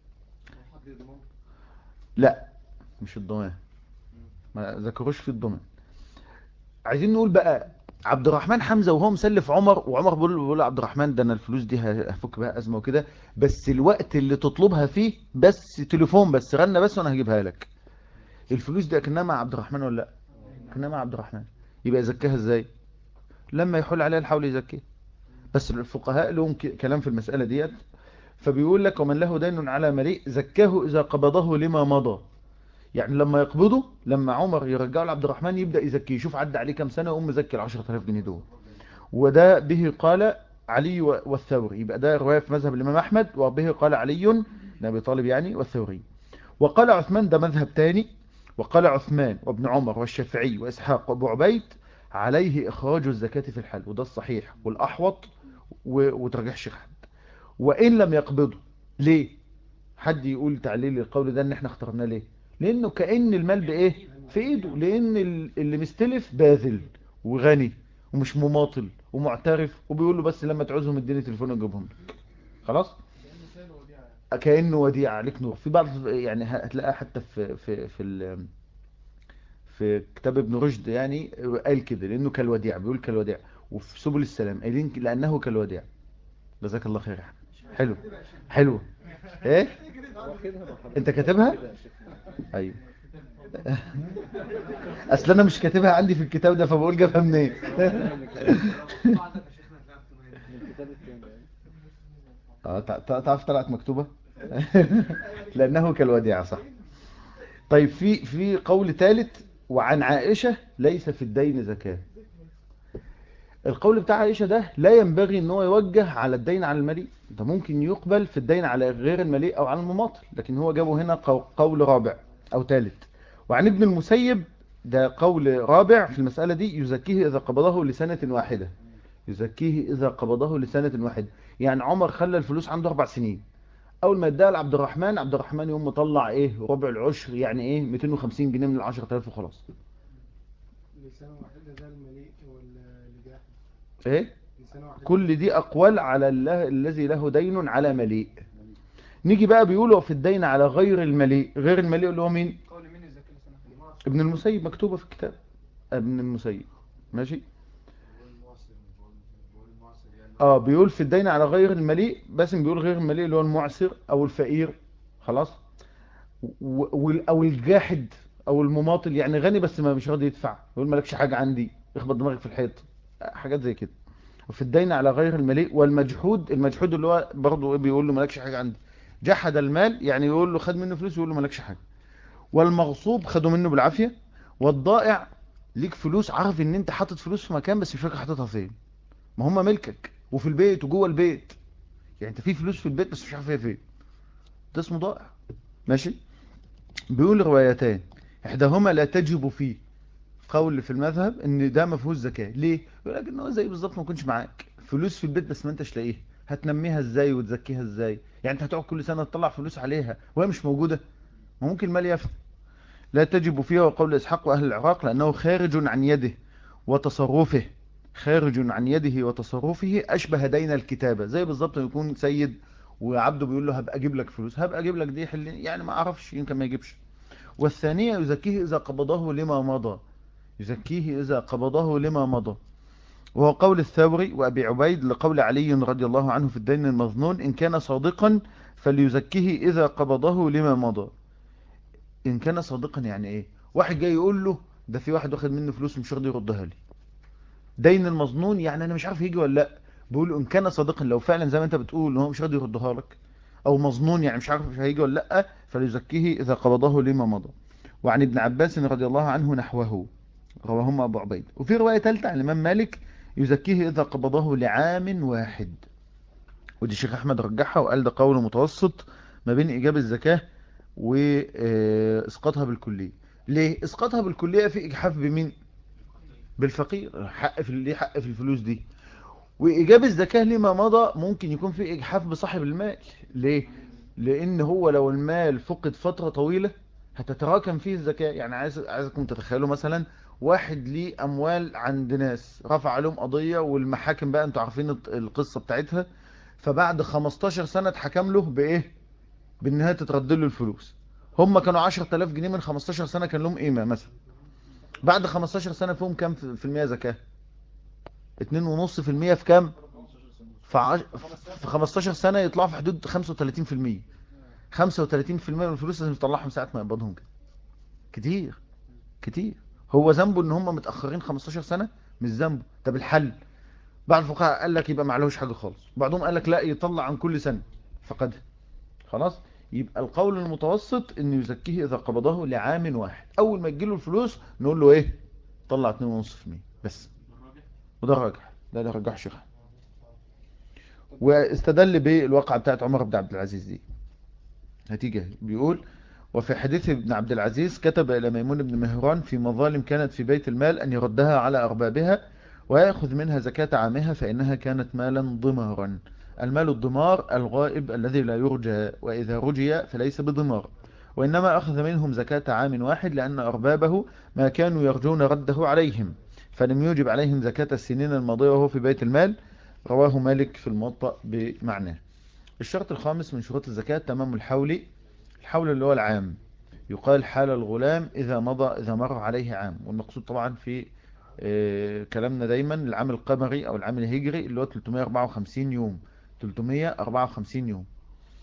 لا مش الضمان ما ذكروش في الضمان عايزين نقول بقى عبد الرحمن حمزة وهو مسلف عمر وعمر بيقول بيقول عبد الرحمن ده انا الفلوس دي هفك بها ازمه وكده بس الوقت اللي تطلبها فيه بس تليفون بس غنى بس وانا هجيبها لك الفلوس دي اكنها مع عبد الرحمن ولا لا اكنها مع عبد الرحمن يبقى يزكيها ازاي لما يحول عليها الحول يزكيها بس الفقهاء لهم ك- كلام في المسألة ديت فبيقول لك ومن له دين على مليء زكاه إذا قبضه لما مضى يعني لما يقبضه لما عمر يرجعه لعبد الرحمن يبدأ يزكيه يشوف عدى عليه كام سنة ويقوم مزكي ال 10000 جنيه دول وده به قال علي و- والثوري يبقى ده رواية في مذهب الإمام أحمد وبه قال علي بن أبي طالب يعني والثوري وقال عثمان ده مذهب تاني وقال عثمان وابن عمر والشافعي وإسحاق وابو عبيد عليه إخراج الزكاة في الحل وده الصحيح والأحوط و- وترجح الشيخ حد وإن لم يقبضه ليه حد يقول تعليل القول ده ان احنا اخترناه ليه لانه كأن المال بايه في ايده لان ال- اللي مستلف باذل وغني ومش مماطل ومعترف وبيقول له بس لما تعوزهم اديني تليفون اجيبهم لك خلاص كأنه وديعة عليك نور في بعض يعني هتلاقيها حتى في في في ال- في كتاب ابن رشد يعني قال كده لانه كالوديع بيقول كالوديع وفي سبل السلام قايلين لانه كالوديع جزاك الله خير يا أحمد. حلو حلو ايه انت كاتبها ايوه اصل انا مش كاتبها عندي في الكتاب ده فبقول جابها منين اه تع- تع- تعرف طلعت مكتوبة لأنه كالوديعة صح طيب في في قول ثالث وعن عائشة ليس في الدين زكاة القول بتاع عائشة ده لا ينبغي ان هو يوجه على الدين على المليء ده ممكن يقبل في الدين على غير المليء او على المماطل لكن هو جابه هنا قو- قول رابع او ثالث وعن ابن المسيب ده قول رابع في المسألة دي يزكيه إذا قبضه لسنة واحدة يزكيه إذا قبضه لسنة واحدة يعني عمر خلى الفلوس عنده أربع سنين أول ما اداها لعبد الرحمن عبد الرحمن يوم مطلع إيه ربع العشر يعني إيه 250 جنيه من ال 10000 وخلاص لسنة واحدة ده المليء واللجاح إيه لسنة واحدة كل دي أقوال على الله الذي له دين على مليء نيجي بقى بيقولوا في الدين على غير المليء غير المليء اللي هو مين قول مين الزكاة لسنة ابن المسيب مكتوبة في الكتاب ابن المسيب ماشي اه بيقول في الدين على غير المليء باسم بيقول غير المليء اللي هو المعسر او الفقير خلاص و- وال- او الجاحد او المماطل يعني غني بس ما مش راضي يدفع يقول مالكش حاجة عندي اخبط دماغك في الحيط حاجات زي كده وفي الدين على غير المليء والمجحود المجحود اللي هو برضه بيقول له مالكش حاجة عندي جحد المال يعني يقول له خد منه فلوس يقول له مالكش حاجة والمغصوب خدوا منه بالعافية والضائع ليك فلوس عارف ان انت حاطط فلوس في مكان بس مش فاكر حاططها فين ما هم ملكك وفي البيت وجوه البيت يعني انت في فلوس في البيت بس مش عارف هي فين ده اسمه ضائع ماشي بيقول روايتان احداهما لا تجب فيه قول في المذهب ان ده ما فيهوش زكاه ليه يقول لك ان هو زي بالظبط ما يكونش معاك فلوس في البيت بس ما انتش لاقيها هتنميها ازاي وتزكيها ازاي يعني انت هتقعد كل سنه تطلع فلوس عليها وهي مش موجوده ما ممكن المال يفنى لا تجب فيها وقول إسحاق وأهل العراق لأنه خارج عن يده وتصرفه خارج عن يده وتصرفه أشبه دين الكتابة زي بالظبط ما يكون سيد وعبده بيقول له هبقى أجيب لك فلوس هبقى أجيب لك دي حل يعني ما أعرفش يمكن ما يجيبش والثانية يزكيه إذا قبضه لما مضى يزكيه إذا قبضه لما مضى وهو قول الثوري وأبي عبيد لقول علي رضي الله عنه في الدين المظنون إن كان صادقا فليزكيه إذا قبضه لما مضى إن كان صادقا يعني إيه واحد جاي يقول له ده في واحد واخد منه فلوس مش راضي يردها لي دين المظنون يعني أنا مش عارف يجي ولا لا بقول له إن كان صادقا لو فعلا زي ما أنت بتقول إن هو مش راضي يردها لك أو مظنون يعني مش عارف هيجي ولا لا فليزكيه إذا قبضه لما مضى وعن ابن عباس رضي الله عنه نحوه رواهما أبو عبيد وفي رواية ثالثة عن الإمام مالك يزكيه إذا قبضه لعام واحد ودي الشيخ أحمد رجحها وقال ده قول متوسط ما بين إيجاب الزكاة وإسقاطها بالكلية ليه؟ إسقاطها بالكلية في إجحاف بمين؟ بالفقير حق في ليه حق في الفلوس دي وإيجاب الزكاة لما مضى ممكن يكون في إجحاف بصاحب المال ليه؟ لأن هو لو المال فقد فترة طويلة هتتراكم فيه الزكاة يعني عايز عايزكم تتخيلوا مثلا واحد ليه أموال عند ناس رفع عليهم قضية والمحاكم بقى انتوا عارفين القصة بتاعتها فبعد 15 سنة اتحكم له بإيه؟ بالنهاية تترد له الفلوس هم كانوا 10000 جنيه من 15 سنة كان لهم قيمة مثلا بعد 15 سنة فيهم كام في المية زكاة 2.5% في كام في, عش... في 15 سنة يطلعوا في حدود 35% 35% من الفلوس لازم يطلعهم ساعة ما يقبضهم كده كتير كتير هو ذنبه ان هم متأخرين 15 سنة مش ذنبه طب الحل بعض الفقهاء قال لك يبقى ما عليهوش حاجة خالص بعضهم قال لك لا يطلع عن كل سنة فقدها خلاص يبقى القول المتوسط انه يزكيه اذا قبضه لعام واحد اول ما تجيله الفلوس نقول له ايه طلع 2.5% بس وده الراجح ده اللي رجح شيخ واستدل بالواقعة بتاعت عمر بن عبد العزيز دي هتيجي بيقول وفي حديث ابن عبد العزيز كتب إلى ميمون بن مهران في مظالم كانت في بيت المال أن يردها على أربابها ويأخذ منها زكاة عامها فإنها كانت مالا ضمارا المال الضمار الغائب الذي لا يرجى وإذا رجي فليس بضمار وإنما أخذ منهم زكاة عام واحد لأن أربابه ما كانوا يرجون رده عليهم فلم يوجب عليهم زكاة السنين الماضية وهو في بيت المال رواه مالك في الموطأ بمعناه الشرط الخامس من شروط الزكاة تمام الحول الحول اللي هو العام يقال حال الغلام إذا مضى إذا مر عليه عام والمقصود طبعا في اه كلامنا دايما العام القمري أو العام الهجري اللي هو 354 يوم 354 يوم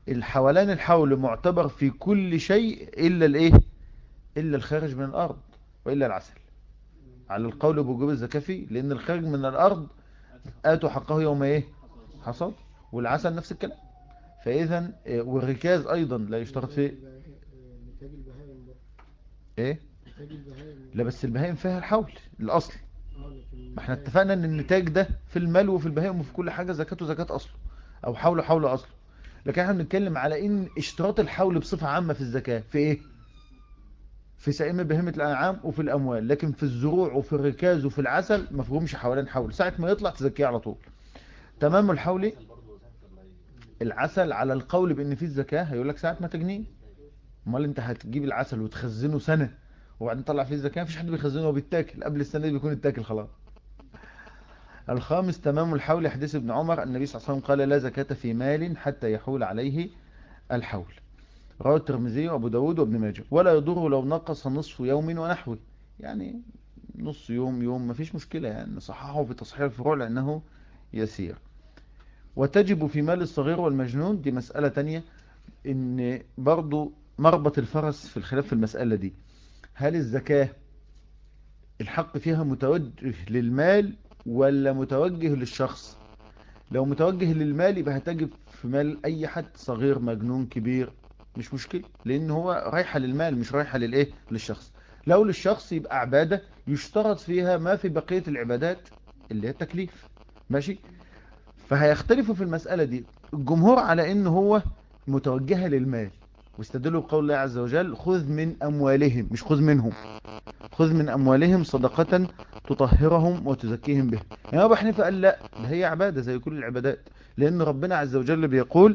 الحولان الحول معتبر في كل شيء إلا الإيه إلا الخارج من الأرض وإلا العسل على القول بوجوب الزكاة فيه لأن الخارج من الأرض آتوا حقه يوم إيه حصاد والعسل نفس الكلام فإذا آه، والركاز أيضا لا يشترط فيه نتاج البهائم برضه إيه نتاج البهائم لا بس البهائم فيها الحول الأصل اه لكن ما احنا اتفقنا ان النتاج ده في المال وفي البهائم وفي كل حاجة زكاته زكاة اصله او حوله حول اصله لكن احنا بنتكلم على ان اشتراط الحول بصفة عامة في الزكاة في ايه في سائمة بهيمة الانعام وفي الاموال لكن في الزروع وفي الركاز وفي العسل ما فيهمش حوالين حول ساعة ما يطلع تزكيه على طول تمام الحول برضه زكاة ولا ايه؟ العسل على القول بان فيه الزكاة هيقول لك ساعة ما تجنيه امال انت هتجيب العسل وتخزنه سنة وبعدين تطلع فيه الزكاة مفيش حد بيخزنه وبيتاكل قبل السنة دي بيكون اتاكل خلاص الخامس تمام الحول حديث ابن عمر النبي صلى الله عليه وسلم قال لا زكاة في مال حتى يحول عليه الحول رواه الترمذي وابو داود وابن ماجه ولا يضر لو نقص نصف يوم ونحوه يعني نص يوم يوم مفيش مشكلة يعني صححه في تصحيح الفروع لأنه يسير وتجب في مال الصغير والمجنون دي مسألة تانية ان برضو مربط الفرس في الخلاف في المسألة دي هل الزكاة الحق فيها متوجه للمال ولا متوجه للشخص لو متوجه للمال يبقى هتجب في مال اي حد صغير مجنون كبير مش مشكلة لان هو رايحة للمال مش رايحة للايه للشخص لو للشخص يبقى عبادة يشترط فيها ما في بقية العبادات اللي هي التكليف ماشي فهيختلفوا في المسألة دي الجمهور على ان هو متوجهة للمال واستدلوا بقول الله عز وجل خذ من أموالهم مش خذ منهم خذ من أموالهم صدقة تطهرهم وتزكيهم به يعني أبو حنيفة قال لا ده هي عبادة زي كل العبادات لأن ربنا عز وجل بيقول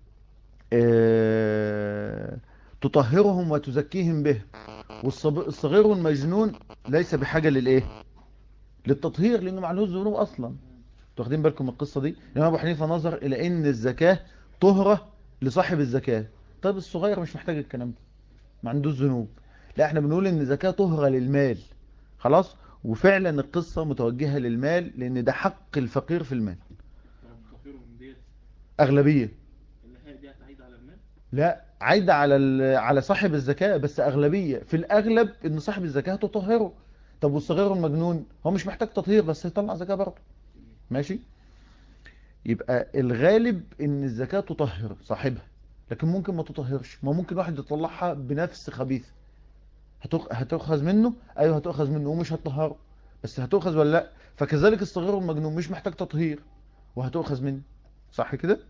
آه، تطهرهم وتزكيهم به والصغير والمجنون ليس بحاجة للإيه للتطهير لأنه معلوش ذنوب أصلا واخدين بالكم من القصة دي لأن أبو حنيفة نظر إلى أن الزكاة طهرة لصاحب الزكاة طب الصغير مش محتاج الكلام ده ما عندوش ذنوب لا احنا بنقول ان الزكاة طهرة للمال خلاص وفعلا القصة متوجهة للمال لان ده حق الفقير في المال الفقير من ديت اغلبية اللي هي دي هتعيد على المال لا عايدة على ال- على صاحب الزكاة بس اغلبية في الاغلب ان صاحب الزكاة تطهره طب والصغير والمجنون هو مش محتاج تطهير بس يطلع زكاة برضه ماشي يبقى الغالب ان الزكاة تطهر صاحبها لكن ممكن ما تطهرش ما ممكن واحد يطلعها بنفس خبيث هتخ- هتؤخذ منه ايوه هتؤخذ منه ومش هتطهره بس هتؤخذ ولا لا فكذلك الصغير والمجنون مش محتاج تطهير وهتؤخذ منه صح كده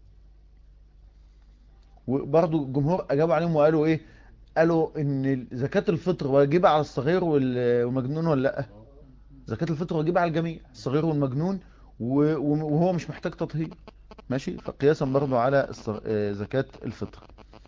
وبرضه الجمهور اجابوا عليهم وقالوا ايه قالوا ان زكاة الفطر واجبة على الصغير وال- والمجنون ولا لا زكاة الفطر واجبة على الجميع الصغير والمجنون و- وهو مش محتاج تطهير ماشي فقياسا برضو على الصغ- آه، زكاة الفطر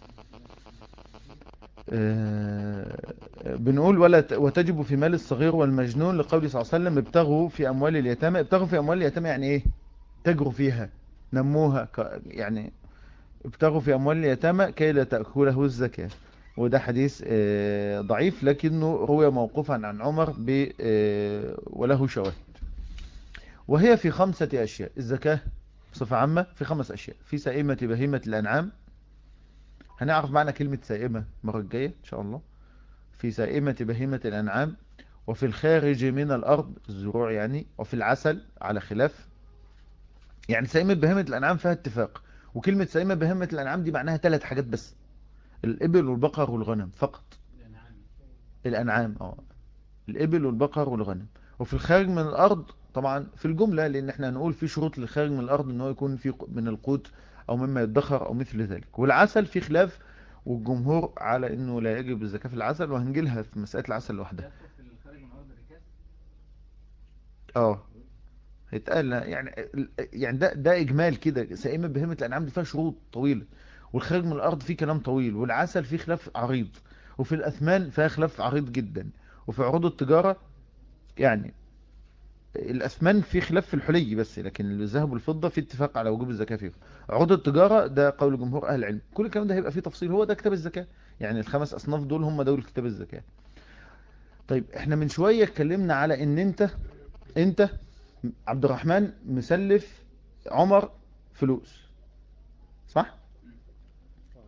آه، بنقول ولا ت- وتجب في مال الصغير والمجنون لقول صلى الله عليه وسلم ابتغوا في أموال اليتامى ابتغوا في أموال اليتامى يعني ايه تجروا فيها نموها ك- يعني ابتغوا في أموال اليتامى كي لا تأكله الزكاة وده حديث آه، ضعيف لكنه روي موقوفا عن عمر ب آه، وله شواهد وهي في خمسة أشياء الزكاة بصفة عامة في خمس أشياء في سائمة بهيمة الأنعام هنعرف معنى كلمة سائمة المرة الجاية إن شاء الله في سائمة بهيمة الأنعام وفي الخارج من الأرض الزروع يعني وفي العسل على خلاف يعني سائمة بهيمة الأنعام فيها اتفاق وكلمة سائمة بهيمة الأنعام دي معناها ثلاث حاجات بس الإبل والبقر والغنم فقط الانعام الأنعام اه الإبل والبقر والغنم وفي الخارج من الأرض طبعا في الجملة لأن احنا هنقول في شروط للخارج من الأرض ان هو يكون في ق- من القوت أو مما يدخر أو مثل ذلك والعسل في خلاف والجمهور على انه لا يجب الزكاة في العسل وهنجيلها في مسألة العسل لوحدها يدخل في الخارج من ارض الركاز اه هيتقال يعني يعني ده ده اجمال كده سائمة بهيمة الانعام دي فيها شروط طويلة والخارج من الارض فيه كلام طويل والعسل فيه خلاف عريض وفي الاثمان فيها خلاف عريض جدا وفي عروض التجارة يعني الاثمان فيه خلاف في الحلي بس لكن الذهب والفضة في اتفاق على وجوب الزكاة فيهم عروض التجارة ده قول جمهور اهل العلم كل الكلام ده هيبقى فيه تفصيل هو ده كتاب الزكاة يعني الخمس اصناف دول هم دول كتاب الزكاة طيب احنا من شوية اتكلمنا على ان انت انت عبد الرحمن مسلف عمر فلوس صح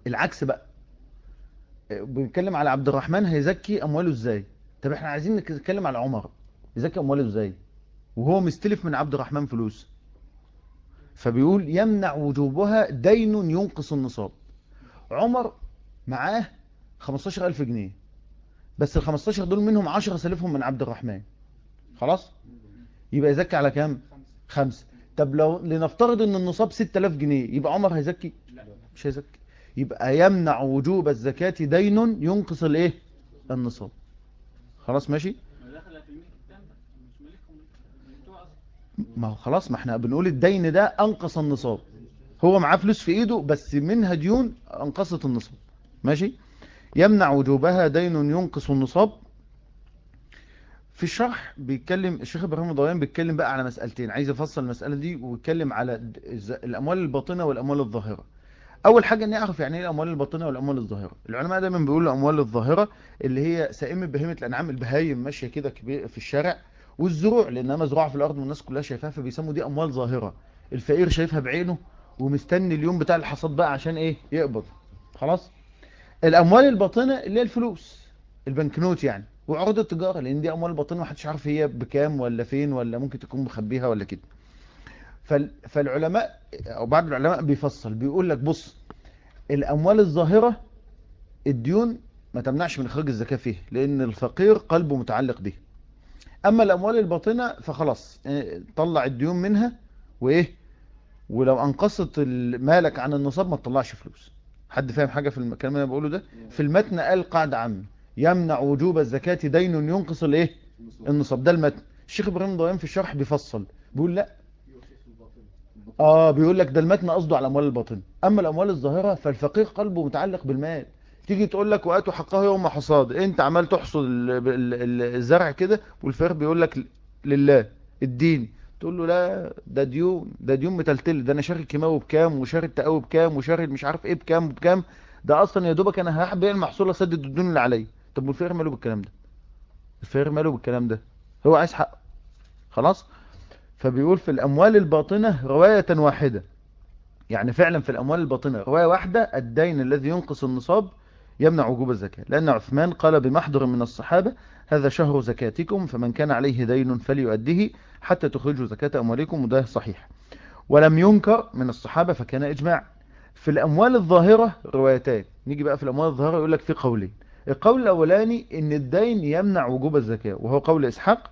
العكس بقى بنتكلم على عبد الرحمن هيزكي امواله ازاي طب احنا عايزين نتكلم على عمر يزكي امواله ازاي وهو مستلف من عبد الرحمن فلوس فبيقول يمنع وجوبها دين ينقص النصاب عمر معاه 15000 جنيه بس ال 15 دول منهم 10 سلفهم من عبد الرحمن خلاص يبقى يزكي على كام خمسة طب لو لنفترض ان النصاب 6000 جنيه يبقى عمر هيزكي مش هيزكي يبقى يمنع وجوب الزكاة دين ينقص الايه النصاب خلاص ماشي ما دخل في الملك التام ده مش ملكهم مش بتوع اصلا ما هو خلاص ما احنا بنقول الدين ده انقص النصاب هو معاه فلوس في ايده بس منها ديون انقصت النصاب ماشي يمنع وجوبها دين ينقص النصاب في الشرح بيتكلم الشيخ ابراهيم الضويان بيتكلم بقى على مسألتين عايز يفصل المسألة دي ويتكلم على د- الز- الاموال الباطنة والاموال الظاهرة اول حاجة نعرف يعني ايه الاموال الباطنة والاموال الظاهرة العلماء دايما بيقولوا الاموال الظاهرة اللي هي سائمة بهيمة الانعام البهايم ماشية كده كبير في الشارع والزروع لانها مزروعة في الارض والناس كلها شايفاها فبيسموا دي اموال ظاهرة الفقير شايفها بعينه ومستني اليوم بتاع الحصاد بقى عشان ايه يقبض خلاص الاموال الباطنة اللي هي الفلوس البنكنوت يعني وعروض التجارة لان دي اموال باطنة محدش عارف هي بكام ولا فين ولا ممكن تكون مخبيها ولا كده فال... فالعلماء او بعض العلماء بيفصل بيقول لك بص الاموال الظاهرة الديون ما تمنعش من اخراج الزكاة فيه لان الفقير قلبه متعلق به اما الاموال الباطنة فخلاص اه، طلع الديون منها وايه ولو انقصت ال- مالك عن النصاب ما تطلعش فلوس حد فاهم حاجة في الكلام اللي انا بقوله ده في المتن قال قاعدة عامة يمنع وجوب الزكاة دين ينقص الايه النصاب ده المتن الشيخ ابراهيم ضيان في الشرح بيفصل بيقول لا اه بيقول لك ده المتن قصده على الاموال الباطنه اما الاموال الظاهره فالفقير قلبه متعلق بالمال تيجي تقول لك واتوا حقه يوم حصاد انت عمال تحصد ال- ال- ال- الزرع كده والفقير بيقول لك لله الدين تقول له لا ده ديون ده ديون متلتل ده انا شاري الكيماوي بكام وشاري التقاوي بكام وشاري مش عارف ايه بكام وبكام ده اصلا يا دوبك انا هبيع المحصول اسدد الديون اللي عليا طب والفقير ماله بالكلام ده الفقير ماله بالكلام ده هو عايز حقه خلاص فبيقول في الأموال الباطنة رواية واحدة يعني فعلا في الأموال الباطنة رواية واحدة الدين الذي ينقص النصاب يمنع وجوب الزكاة لأن عثمان قال بمحضر من الصحابة هذا شهر زكاتكم فمن كان عليه دين فليؤديه حتى تخرجوا زكاة أموالكم وده صحيح ولم ينكر من الصحابة فكان إجماع في الأموال الظاهرة روايتان نيجي بقى في الأموال الظاهرة يقول لك في قولين القول الأولاني إن الدين يمنع وجوب الزكاة وهو قول إسحاق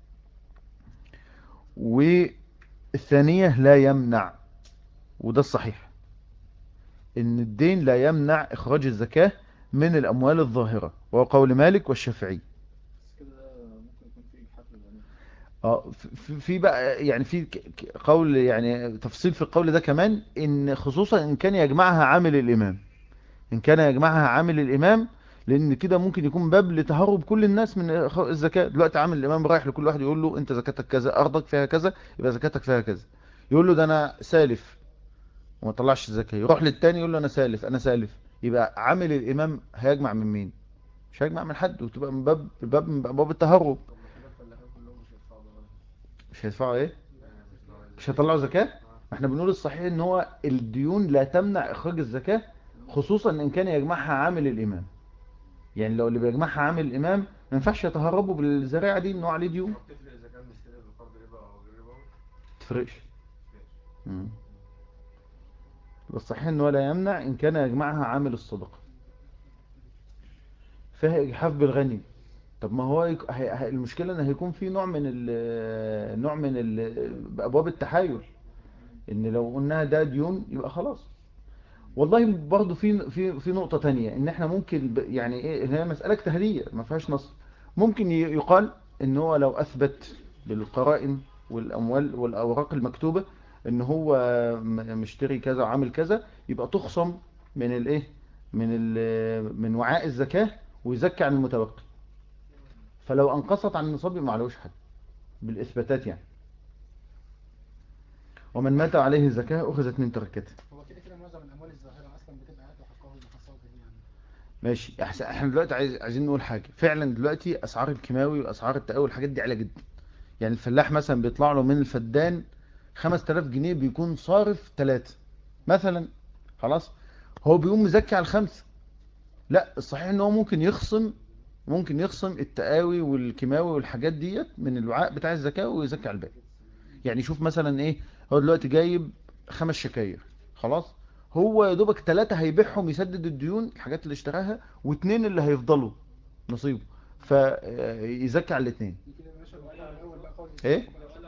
والثانية لا يمنع وده الصحيح ان الدين لا يمنع اخراج الزكاة من الاموال الظاهرة وهو قول مالك والشافعي بس كده ده ممكن يكون في إجحاف للغني اه في- في بقى يعني في ك- ك- قول يعني تفصيل في القول ده كمان ان خصوصا ان كان يجمعها عامل الامام ان كان يجمعها عامل الامام لان كده ممكن يكون باب لتهرب كل الناس من إخراج الزكاة دلوقتي عامل الامام رايح لكل واحد يقول له انت زكاتك كذا ارضك فيها كذا يبقى زكاتك فيها كذا يقول له ده انا سالف وما طلعش الزكاة يروح للتاني يقول له انا سالف انا سالف يبقى عامل الامام هيجمع من مين مش هيجمع من حد وتبقى من باب باب من باب التهرب مش هيدفعوا ايه مش هيطلعوا زكاة ما احنا بنقول الصحيح ان هو الديون لا تمنع اخراج الزكاة خصوصا ان كان يجمعها عامل الامام يعني لو اللي بيجمعها عامل الامام ما ينفعش يتهربوا بالزراعة دي انه عليه ديون تفرق اذا كان مستلف بقرض ربا او غير ربا تفرقش مم. الصحيح ان هو لا يمنع ان كان يجمعها عامل الصدقة فيها اجحاف بالغني طب ما هو يك... هي... هي... المشكلة ان هيكون في نوع من ال... نوع من ال... ابواب التحايل ان لو قلنا ده ديون يبقى خلاص والله برضو في في في نقطة تانية ان احنا ممكن ب... يعني ايه هي مسألة اجتهادية ما فيهاش نص ممكن ي- يقال ان هو لو اثبت بالقرائن والاموال والاوراق المكتوبة ان هو م- مشتري كذا وعامل كذا يبقى تخصم من الايه من ال... من وعاء الزكاة ويزكي عن المتبقي فلو انقصت عن النصاب يبقى ما عليهوش حد بالاثباتات يعني ومن مات عليه الزكاة اخذت من تركته هو كده كده معظم الاموال الظاهره اصلا بتبقى هاتوا حقه المحصله دي يعني ماشي احسن احنا دلوقتي عايز عايزين نقول حاجة فعلا دلوقتي اسعار الكيماوي واسعار التقاوي والحاجات دي عالية جدا يعني الفلاح مثلا بيطلع له من الفدان 5000 جنيه بيكون صارف 3 مثلا خلاص هو بيقوم مزكي على الخمسة لا الصحيح ان هو ممكن يخصم ممكن يخصم التقاوي والكيماوي والحاجات ديت من الوعاء بتاع الزكاة ويزكي على الباقي يعني شوف مثلا ايه هو دلوقتي جايب خمس شكاير خلاص هو يا دوبك ثلاثة هيبيعهم يسدد الديون الحاجات اللي اشتراها واثنين اللي هيفضلوا نصيبه فيزكي على الاثنين ايه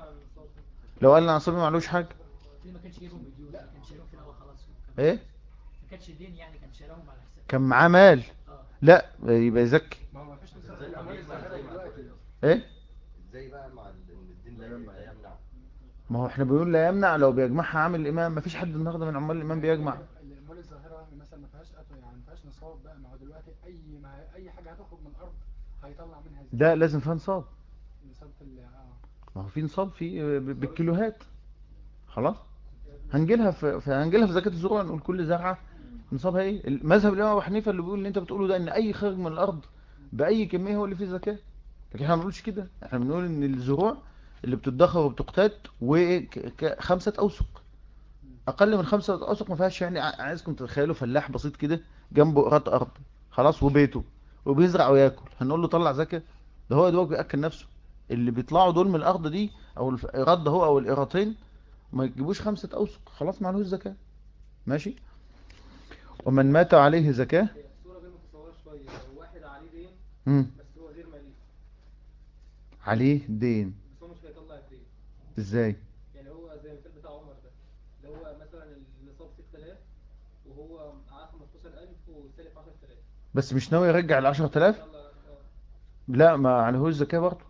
لو قال لي نصيبي معلوش حاجة ما كانش جايبهم بديون كان شايلهم في الاول خلاص ايه ما كانش دين يعني كان شايلهم على حساب كان معاه مال اه لا يبقى يزكي ازاي طب ليه بقى زي ما دلوقتي؟ ايه ازاي بقى مع ال- ان الدين لا لا يمنع ما هو احنا بنقول لا يمنع لو بيجمعها عامل الامام ما فيش حد النهارده من عمال الامام بيجمع الاموال الظاهره مثلا ما فيهاش قطع يعني ما فيهاش نصاب بقى ما هو دلوقتي اي ما اي حاجه هتخرج من الارض هيطلع منها زكاه ده لازم فيها نصاب نصاب في ال- اه ما هو في نصاب في ب- بالكيلوهات خلاص هنجيلها في في- هنجيلها في زكاة الزروع نقول كل زرعة نصابها ايه المذهب الامام ابو حنيفه اللي بيقول اللي انت بتقوله ده ان اي خارج من الارض باي كميه هو اللي فيه زكاه لكن احنا ما بنقولش كده احنا بنقول ان الزروع اللي بتدخر وبتقتات وخمسة اوسق اقل من خمسة اوسق ما فيهاش يعني ع- عايزكم تتخيلوا فلاح بسيط كده جنبه قرات ارض خلاص وبيته وبيزرع وياكل هنقول له طلع زكاه ده هو دوك بياكل نفسه اللي بيطلعوا دول من الارض دي او الايراد ده هو او الايراتين ما يجيبوش خمسة اوسق خلاص معلوش زكاه ماشي ومن مات عليه زكاه هي الصورة غير متصورة شوية لو واحد عليه دين مم. بس هو غير مالي عليه دين بس هو مش هيطلع الدين ازاي يعني هو زي المثال بتاع عمر ده اللي هو مثلا النصاب 6000 وهو معاه 15000 وسالف 10000 بس مش ناوي يرجع ال 10000 يلا اه لا ما عليهوش زكاة برضه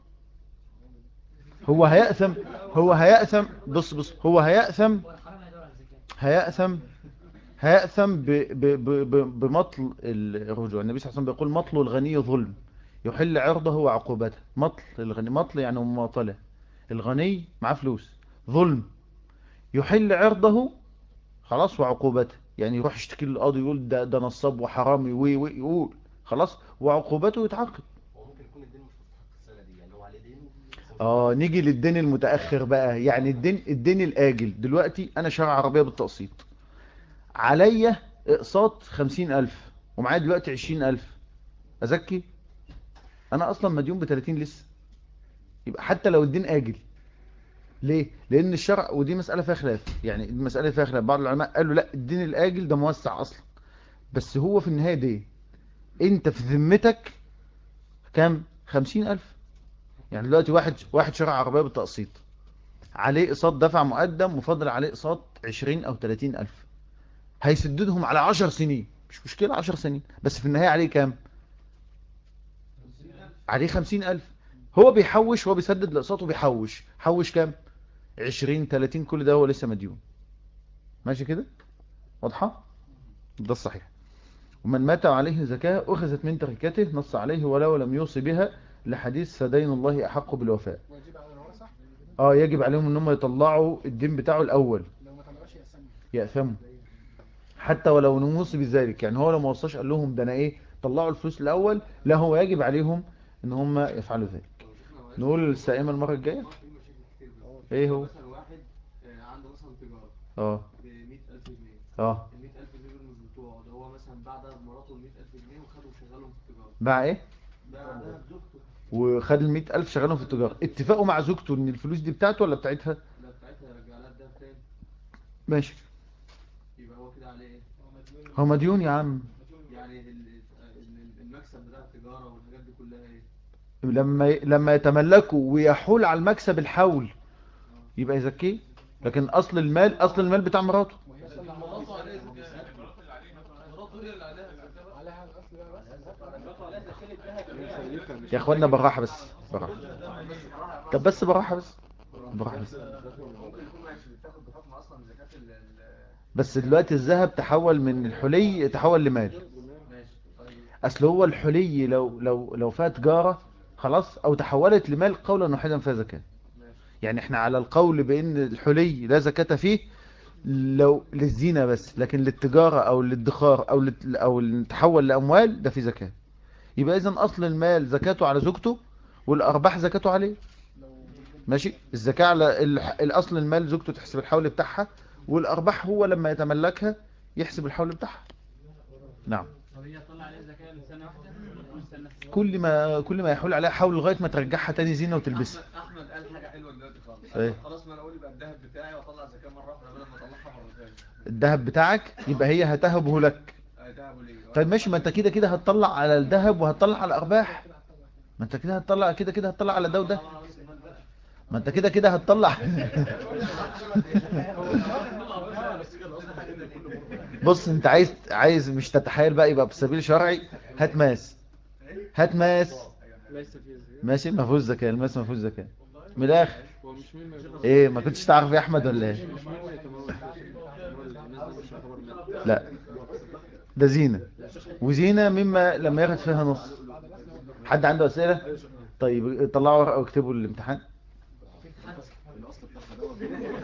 هو هيأثم هو هيأثم بص بص هو هيأثم هو الحرام هيدور على الزكاه هيأثم هيأثم ب ب ب ب بمطل الرجوع النبي صلى الله عليه وسلم بيقول مطل الغني ظلم يحل عرضه وعقوبته مطل الغني مطل يعني مماطلة الغني معاه فلوس ظلم يحل عرضه خلاص وعقوبته يعني يروح يشتكي للقاضي يقول ده ده نصاب وحرامي وي وي يقول خلاص وعقوبته يتعاقب هو ممكن يكون الدين مش مستحق السنه دي يعني هو عليه دين اه نيجي للدين المتأخر بقى يعني الدين الدين الآجل دلوقتي أنا شارع عربية بالتقسيط عليا اقساط خمسين ألف ومعايا دلوقتي عشرين ألف أزكي أنا أصلا مديون بتلاتين لسه يبقى حتى لو الدين آجل ليه؟ لأن الشرع ودي مسألة فيها خلاف يعني المسألة فيها خلاف بعض العلماء قالوا لا الدين الآجل ده موسع أصلا بس هو في النهاية دين أنت في ذمتك كام؟ خمسين ألف يعني دلوقتي واحد واحد شرع عربية بالتقسيط عليه اقساط دفع مقدم وفضل عليه اقساط 20 او 30 الف هيسددهم على 10 سنين مش مشكلة 10 سنين بس في النهاية عليه كام عليه 50 الف هو بيحوش هو بيسدد الاقساط وبيحوش حوش كام 20 30 كل ده هو لسه مديون ماشي كده واضحة ده الصحيح ومن مات عليه زكاة أخذت من تركته نص عليه ولو لم يوصي بها لحديث فدين الله أحق بالوفاء واجب على الورثه اه يجب عليهم ان هم يطلعوا الدين بتاعه الاول لو ما طلعوش يقسموا يأثموا حتى ولو نموصي بذلك يعني هو لو ما وصاش قال لهم ده انا ايه طلعوا الفلوس الاول لا هو يجب عليهم ان هم يفعلوا ذلك نقول السائمة المرة الجاية ايه هو مثلا واحد آه، عنده مثلا تجارة اه ب 100000 جنيه اه ال 100000 جنيه دول مش بتوعه ده هو مثلا باع ده بمراته ال 100000 جنيه وخده وشغلهم في التجارة باع ايه باع ده بزوجته وخد المئة ألف شغالهم في التجارة اتفقوا مع زوجته ان الفلوس دي بتاعته ولا بتاعتها ده بتاعتها يرجع لها الدهب تاني ماشي يبقى هو كده عليه ايه؟ هو مديون يا عم يعني ال- ال- المكسب بتاع التجارة والحاجات دي كلها ايه؟ لما لما يتملكوا ويحول على المكسب الحول يبقى يزكيه لكن اصل المال اصل المال بتاع مراته وهي صلى مراته عليه زكاة مراته اللي عليها مراته هي اللي عليها زكاة عليها الاصل بقى بس مراته عليها زكاة الذهب يا اخوانا بالراحه بس بالراحه طب بس بالراحه بس بالراحه بس ممكن يكون ماشي بتاخد بحكم اصلا زكاة ال ال- بس دلوقتي الذهب تحول من الحلي تحول لمال ماشي طيب اصل هو الحلي لو لو لو فيها تجاره خلاص او تحولت لمال قولا واحدا فيها زكاه يعني احنا على القول بان الحلي لا زكاه فيه لو للزينه بس لكن للتجاره او للادخار او لت- او تحول لاموال ده في زكاه يبقى اذا اصل المال زكاته على زوجته والارباح زكاته عليه ماشي الزكاه على ال- الاصل المال زوجته تحسب الحول بتاعها والارباح هو لما يتملكها يحسب الحول بتاعها نعم طب هي طلع عليه زكاة لسنة واحدة ولا كل سنة؟ كل ما كل ما يحول عليها حول لغايه ما ترجعها تاني زينه وتلبسها احمد احمد قال حاجه حلوه دلوقتي خالص ايه؟ خلاص ما انا اقول يبقى الذهب بتاعي واطلع زكاه مره واحده بدل ما اطلعها مرتين الذهب بتاعك يبقى هي هتهبه لك ذهب ليه طيب ماشي ما انت كده كده هتطلع على الذهب وهتطلع على الارباح ما انت كده هتطلع كده كده هتطلع على ده وده ما انت كده كده هتطلع بص انت عايز عايز مش تتحايل بقى يبقى بسبيل شرعي هات ماس هات ماس ليس فيه زكاة ماشي ما فيهوش زكاه الماس ما فيهوش زكاه من الاخر هو مش مين ما يجوز ايه ما كنتش تعرف يا احمد ولا ايه مش مين ما يتمول هو النسبة مش يعتبر مال لا ده زينة وزينة مما لما ياخد فيها نص حد عنده أسئلة طيب طلعوا ورقة واكتبوا الامتحان الاصل بتاعها دوت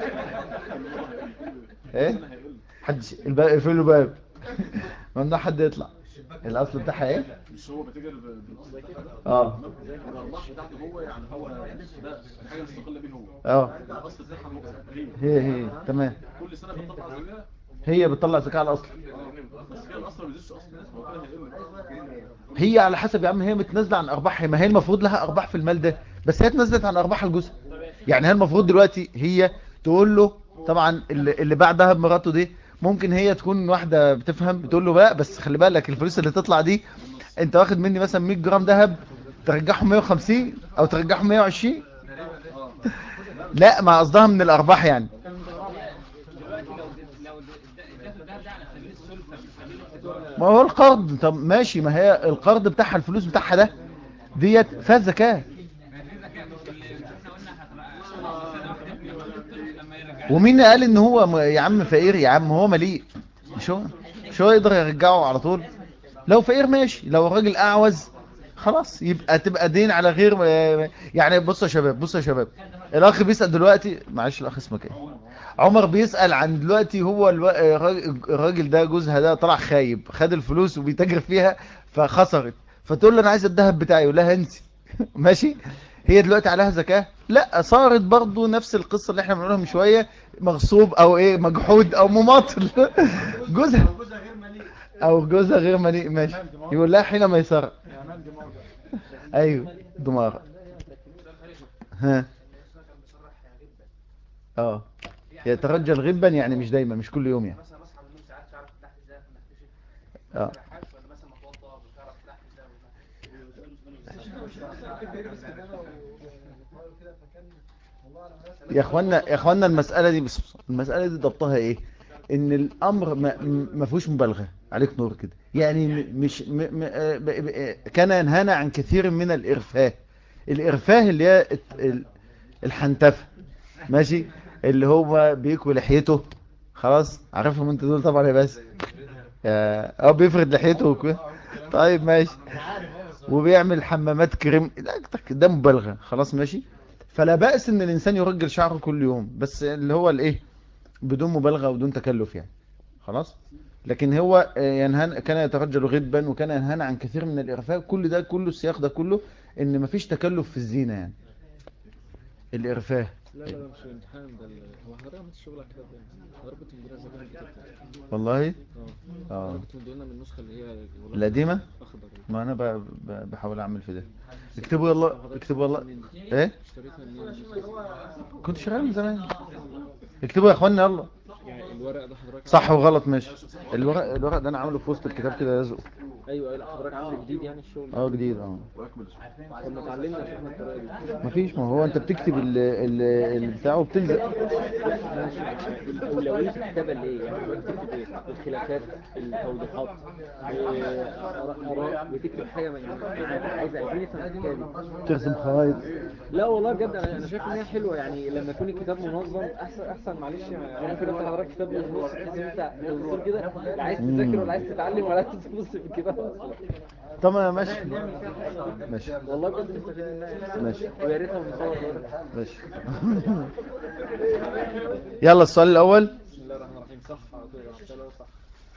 ايه حد الباب اقفلوا الباب ممنوع حد يطلع الاصل بتاعها ايه مش هو بتجر بالاصل بتاعها اه الارباح بتاعته هو يعني هو ده حاجه مستقله بيه هو اه الاصل بتاعها هي هي هي تمام كل سنه بتطلع زكاه هي بتطلع زكاة على الأصل بس كده الاصل ما بيزيدش اصلا هو كده هيقل هي على حسب يا عم هي متنازله عن ارباحها ما هي المفروض لها ارباح في المال ده بس هي اتنازلت عن ارباح الجزء يعني هي المفروض دلوقتي هي تقول له طبعا اللي, اللي باع دهب مراته دي ممكن هي تكون واحده بتفهم بتقول له بقى بس خلي بالك الفلوس اللي تطلع دي انت واخد مني مثلا 100 جرام دهب ترجعهم 150 او ترجعهم 120 لا ما قصدها من الارباح يعني دلوقتي لو لو اديت الذهب ده على سبيل السلفة مش سبيل التجارة ما هو القرض طب ماشي ما هي القرض بتاعها الفلوس بتاعها ده ديت فيها زكاه ما دي زكاة مش اللي مش احنا قلنا هتبقى سنة واحدة بيقول لما يرجع ومين قال ان هو م- يا عم فقير يا عم هو مليء مش هو مش هو يقدر يرجعه على طول لو فقير ماشي لو الراجل اعوز خلاص يبقى تبقى دين على غير يعني بصوا يا شباب بصوا يا شباب الاخ بيسأل دلوقتي معلش الاخ اسمك ايه عمر بيسأل عن دلوقتي هو الو- الراجل- الراجل ده جوزها ده طلع خايب خد الفلوس وبيتاجر فيها فخسرت فتقول له انا عايز الذهب بتاعي يقول لها انسي ماشي هي دلوقتي عليها زكاة لا صارت برضو نفس القصة اللي احنا بنقولها من شوية مغصوب او ايه مجحود او مماطل جوزها او جوزها غير مليء ماشي يقول لها حين ميسرة ايوه دماغ ها اه يترجل غبا يعني مش دايما مش كل يوم يعني مثلا اصحى من النوم ساعات تعرف تحت ازاي نكتشف اه حاجه ولا مثلا متوضى وتعرف تحت ازاي يا اخوانا يا اخوانا المسألة دي بس المسألة دي ضبطها ايه ان الامر ما, ما فيهوش مبالغة عليك نور كده يعني م- مش م م آه، ب- ب- آه، كان ينهانا عن كثير من الارفاه الارفاه اللي هي الت- ال- الحنتفة ماشي اللي هو بيكوي لحيته خلاص عارفهم انت دول طبعا يا بس اه بيفرد لحيته وكده طيب ماشي وبيعمل حمامات كريم لا ده مبالغة خلاص ماشي فلا بأس ان الانسان يرجل شعره كل يوم بس اللي هو الايه بدون مبالغة وبدون تكلف يعني خلاص لكن هو آه، ينهان كان يترجل غبا وكان ينهانا عن كثير من الإرفاق كل ده كله السياق ده كله ان مفيش تكلف في الزينة يعني الإرفاه لا لا لا مش الامتحان ده ال- هو حضرتك عملت الشغل على كده ازاي؟ حضرتك كنت مدينا زمان الكتاب ده. والله اه اه حضرتك كنت مدينا من النسخة اللي هي الغلاف القديمة اخضر دي. ما انا ب- ب- بحاول اعمل في ده اكتبوا يلا اكتبوا يلا ايه اشتريتها منين؟ كنت شغال من زمان اكتبوا يا اخوانا يلا يعني الورق ده حضرتك صح وغلط ماشي الورق الورق ده انا عامله في وسط الكتاب كده لازقه ايوه ايوه حضرتك عامل جديد يعني الشغل اه جديد اه واكمل طب ما تعلمنا شفنا الطريقه دي مفيش ما هو انت بتكتب ال ال ال بتاعه وبتلزق اولويه الكتابه اللي ايه يعني بتكتب ايه الخلافات التوضيحات آه، اراء بتكتب حاجه من يعني عايز عايزين نفهم الحكايه دي ترسم خرايط لا والله بجد انا انا شايف ان هي حلوه يعني لما يكون الكتاب منظم احسن احسن معلش يعني انا كده حضرتك كتاب بالنص تحس ان انت بالدستور كده لا عايز تذاكر ولا عايز تتعلم ولا عايز تبص في الكتاب اصلا طب انا ماشي ماشي والله بجد نستفيد منها ماشي ويا ريتها بنصور ورق. ماشي يلا السؤال الاول بسم الله الرحمن الرحيم صح على طول عشان لو صح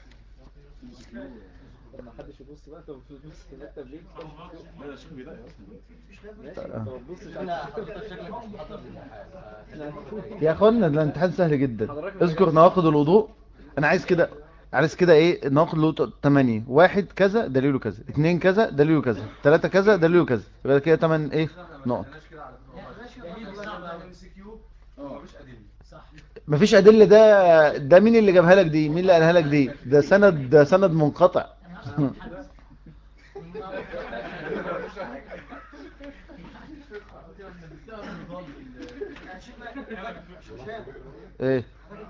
ما حدش يبص بقى انت بتبص في المكتب ليه لا ده شيخ بداية اصلا ماشي انت ما تبصش احنا على حضرتك شكلك مش محضر الامتحان يا اخوانا ده الامتحان سهل جدا اذكر نواقض الوضوء انا عايز كده عايز كده ايه ناخد له 8 واحد كذا دليله كذا اتنين كذا دليله كذا تلاتة كذا دليله كذا يبقى كده 8 ايه نقط مفيش ادله ده ده مين اللي جابها لك دي مين اللي قالها لك دي ده سند ده سند منقطع ايه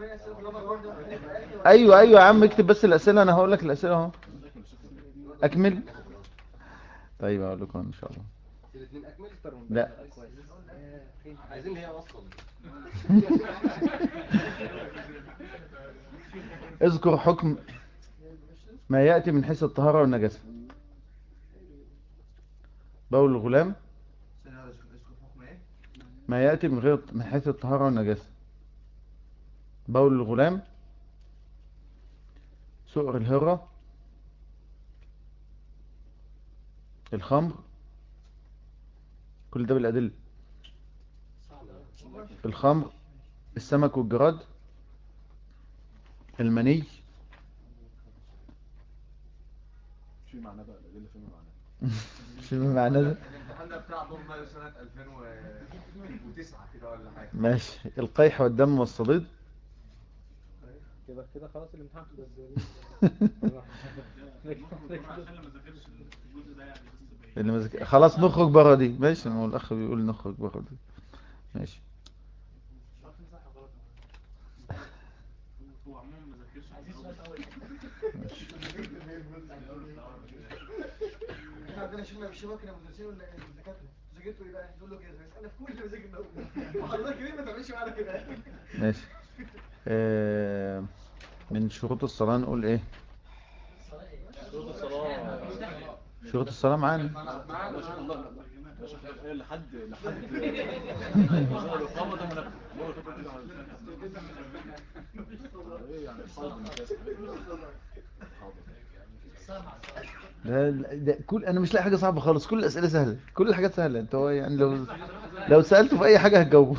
ايوه ايوه يا عم اكتب بس الاسئله انا هقول لك الاسئله اهو اكمل طيب اقول لكم ان شاء الله الاثنين اكمل لا عايزين هي اصلا اذكر حكم ما يأتي من حيث الطهارة والنجاسة بول الغلام ما يأتي من غير من حيث الطهارة والنجاسة بول الغلام سؤر الهرة الخمر كل ده بالأدلة الخمر السمك والجراد المني في معنى بقى الادله في معنى شو معنى ده الامتحان ده بتاع دور مايو سنة 2009 كده ولا حاجة ماشي القيح والدم والصديد كده كده خلاص الامتحان خلص عشان ما ذاكرش الجزء ده يعني بس اللي مزك... خلاص نخرج بره دي ماشي ما هو الاخ بيقول نخرج بره دي ماشي هو عموما ما ذاكرش احنا عندنا شيخنا في الشباب كنا مدرسين ولا الدكاتره ذاكرتوا ايه بقى يقول له كده انا في كل اللي ذاكرنا وحضرتك ليه ما تعملش معانا كده ماشي آه... من شروط الصلاة نقول ايه شروط الصلاة معانا ما شاء الله ما شاء الله إيه لحد لحد موضوع الاقامه ده منبه موضوع الخطوه كده على ايه يعني صعب الناس ده, ده كل انا مش لاقي حاجة صعبة خالص كل الاسئلة سهلة كل الحاجات سهلة انت هو يعني لو لو سألته في اي حاجة هتجاوبه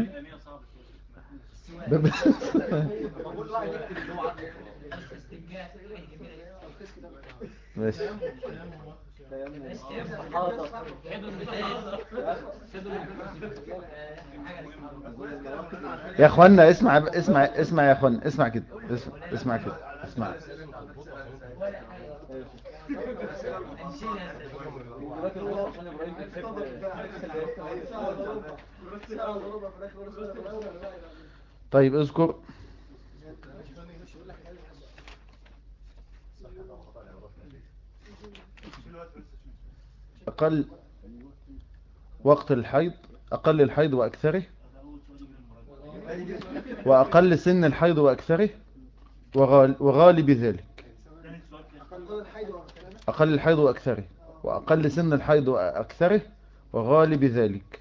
ماشي يا اخوانا اسمع اسمع اسمع يا اخوانا اسمع كده اسمع, اسمع كده اسمع طيب اذكر أقل وقت الحيض أقل الحيض وأكثره وأقل سن الحيض وأكثره وغال وغالب ذلك أقل الحيض وأكثره وأقل سن الحيض وأكثره وغالب ذلك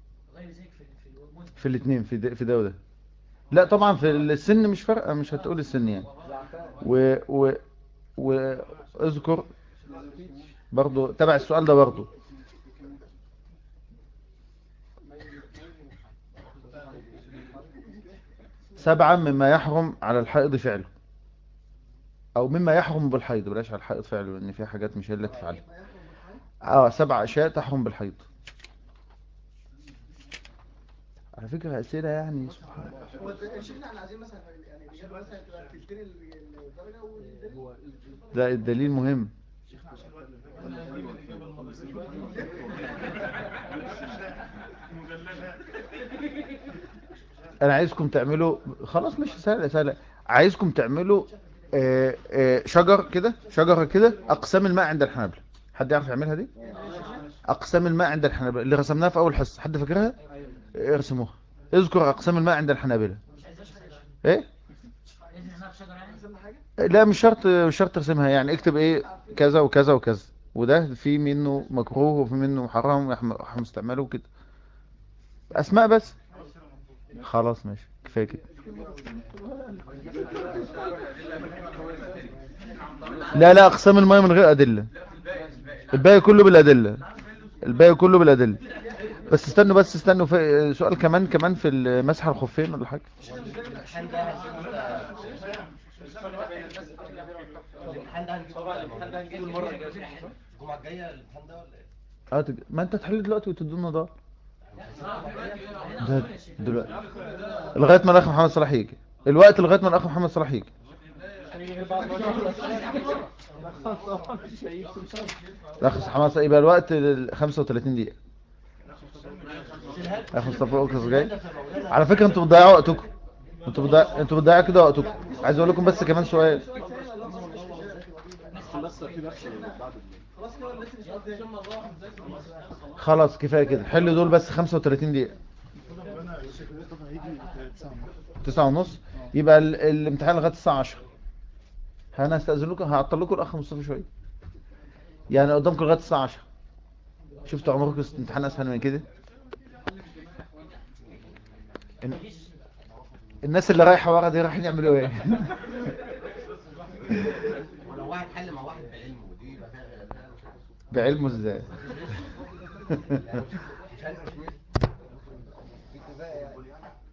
في الاثنين في ده, في ده وده لا طبعا في السن مش فرقة مش هتقول السن يعني و و واذكر برضو تبع السؤال ده برضو سبعة مما يحرم على الحائض فعله او مما يحرم بالحيض بلاش على الحائض فعله لان في حاجات مش هي اللي تفعلها اه سبع اشياء تحرم بالحيض على فكرة اسئلة يعني سبحان هو شيخنا احنا عايزين مثلا يعني الاجابه مثلا تبقى تلتين الدرجه والدليل ده الدليل مهم انا عايزكم تعملوا خلاص مش سهله سهله عايزكم تعملوا آه، آه، شجر كده شجره كده اقسام الماء عند الحنابلة حد يعرف يعملها دي اقسام الماء عند الحنابلة اللي رسمناها في اول حصه حد فاكرها ارسموها اذكر اقسام الماء عند الحنابلة ايه لا مش شرط مش شرط ترسمها يعني اكتب ايه كذا وكذا وكذا وده في منه مكروه وفي منه حرام ويحرم استعماله وكده اسماء بس خلاص ماشي كفايه كده لا لا اقسام الماء من غير ادله الباقي كله بالادله الباقي كله بالادله بس استنوا بس استنوا في سؤال كمان كمان في المسح الخفين ولا حاجه الامتحان ده هنجيبه طبعا الامتحان ده هنجيبه المره الجايه الجمعه الجايه الامتحان ده ولا ايه؟ اه تج- ما انت تحل دلوقتي وتدونا ده ده دلوقتي لغايه ما الاخ محمد صلاح يجي الوقت لغايه ما الاخ محمد صلاح يجي الاخ محمد صلاح يبقى الوقت ال 35 دقيقه اخ مصطفى اوكس جاي على فكره انتوا بتضيعوا وقتكم انتوا بتضيعوا انتوا بتضيعوا كده وقتكم عايز اقول لكم بس كمان سؤال بس في درس بعد ال- خلاص كفايه كده حلوا دول بس 35 دقيقه انا الشيخ طبعا هيجي تسعة تسعة ونص يبقى ال- الامتحان لغايه الساعه 10 انا هستأذن لكم هعطل لكم الاخ مصطفى شويه يعني قدامكم لغايه الساعه 10 شفتوا عمركم امتحان اسهل من كده الن- الناس اللي رايحه ورا دي رايحين يعملوا ايه ولو واحد حل مع واحد بعلمه ودي يبقى فيها فيها مشاكل. بعلمه ازاي مش عارف اسمه ايه.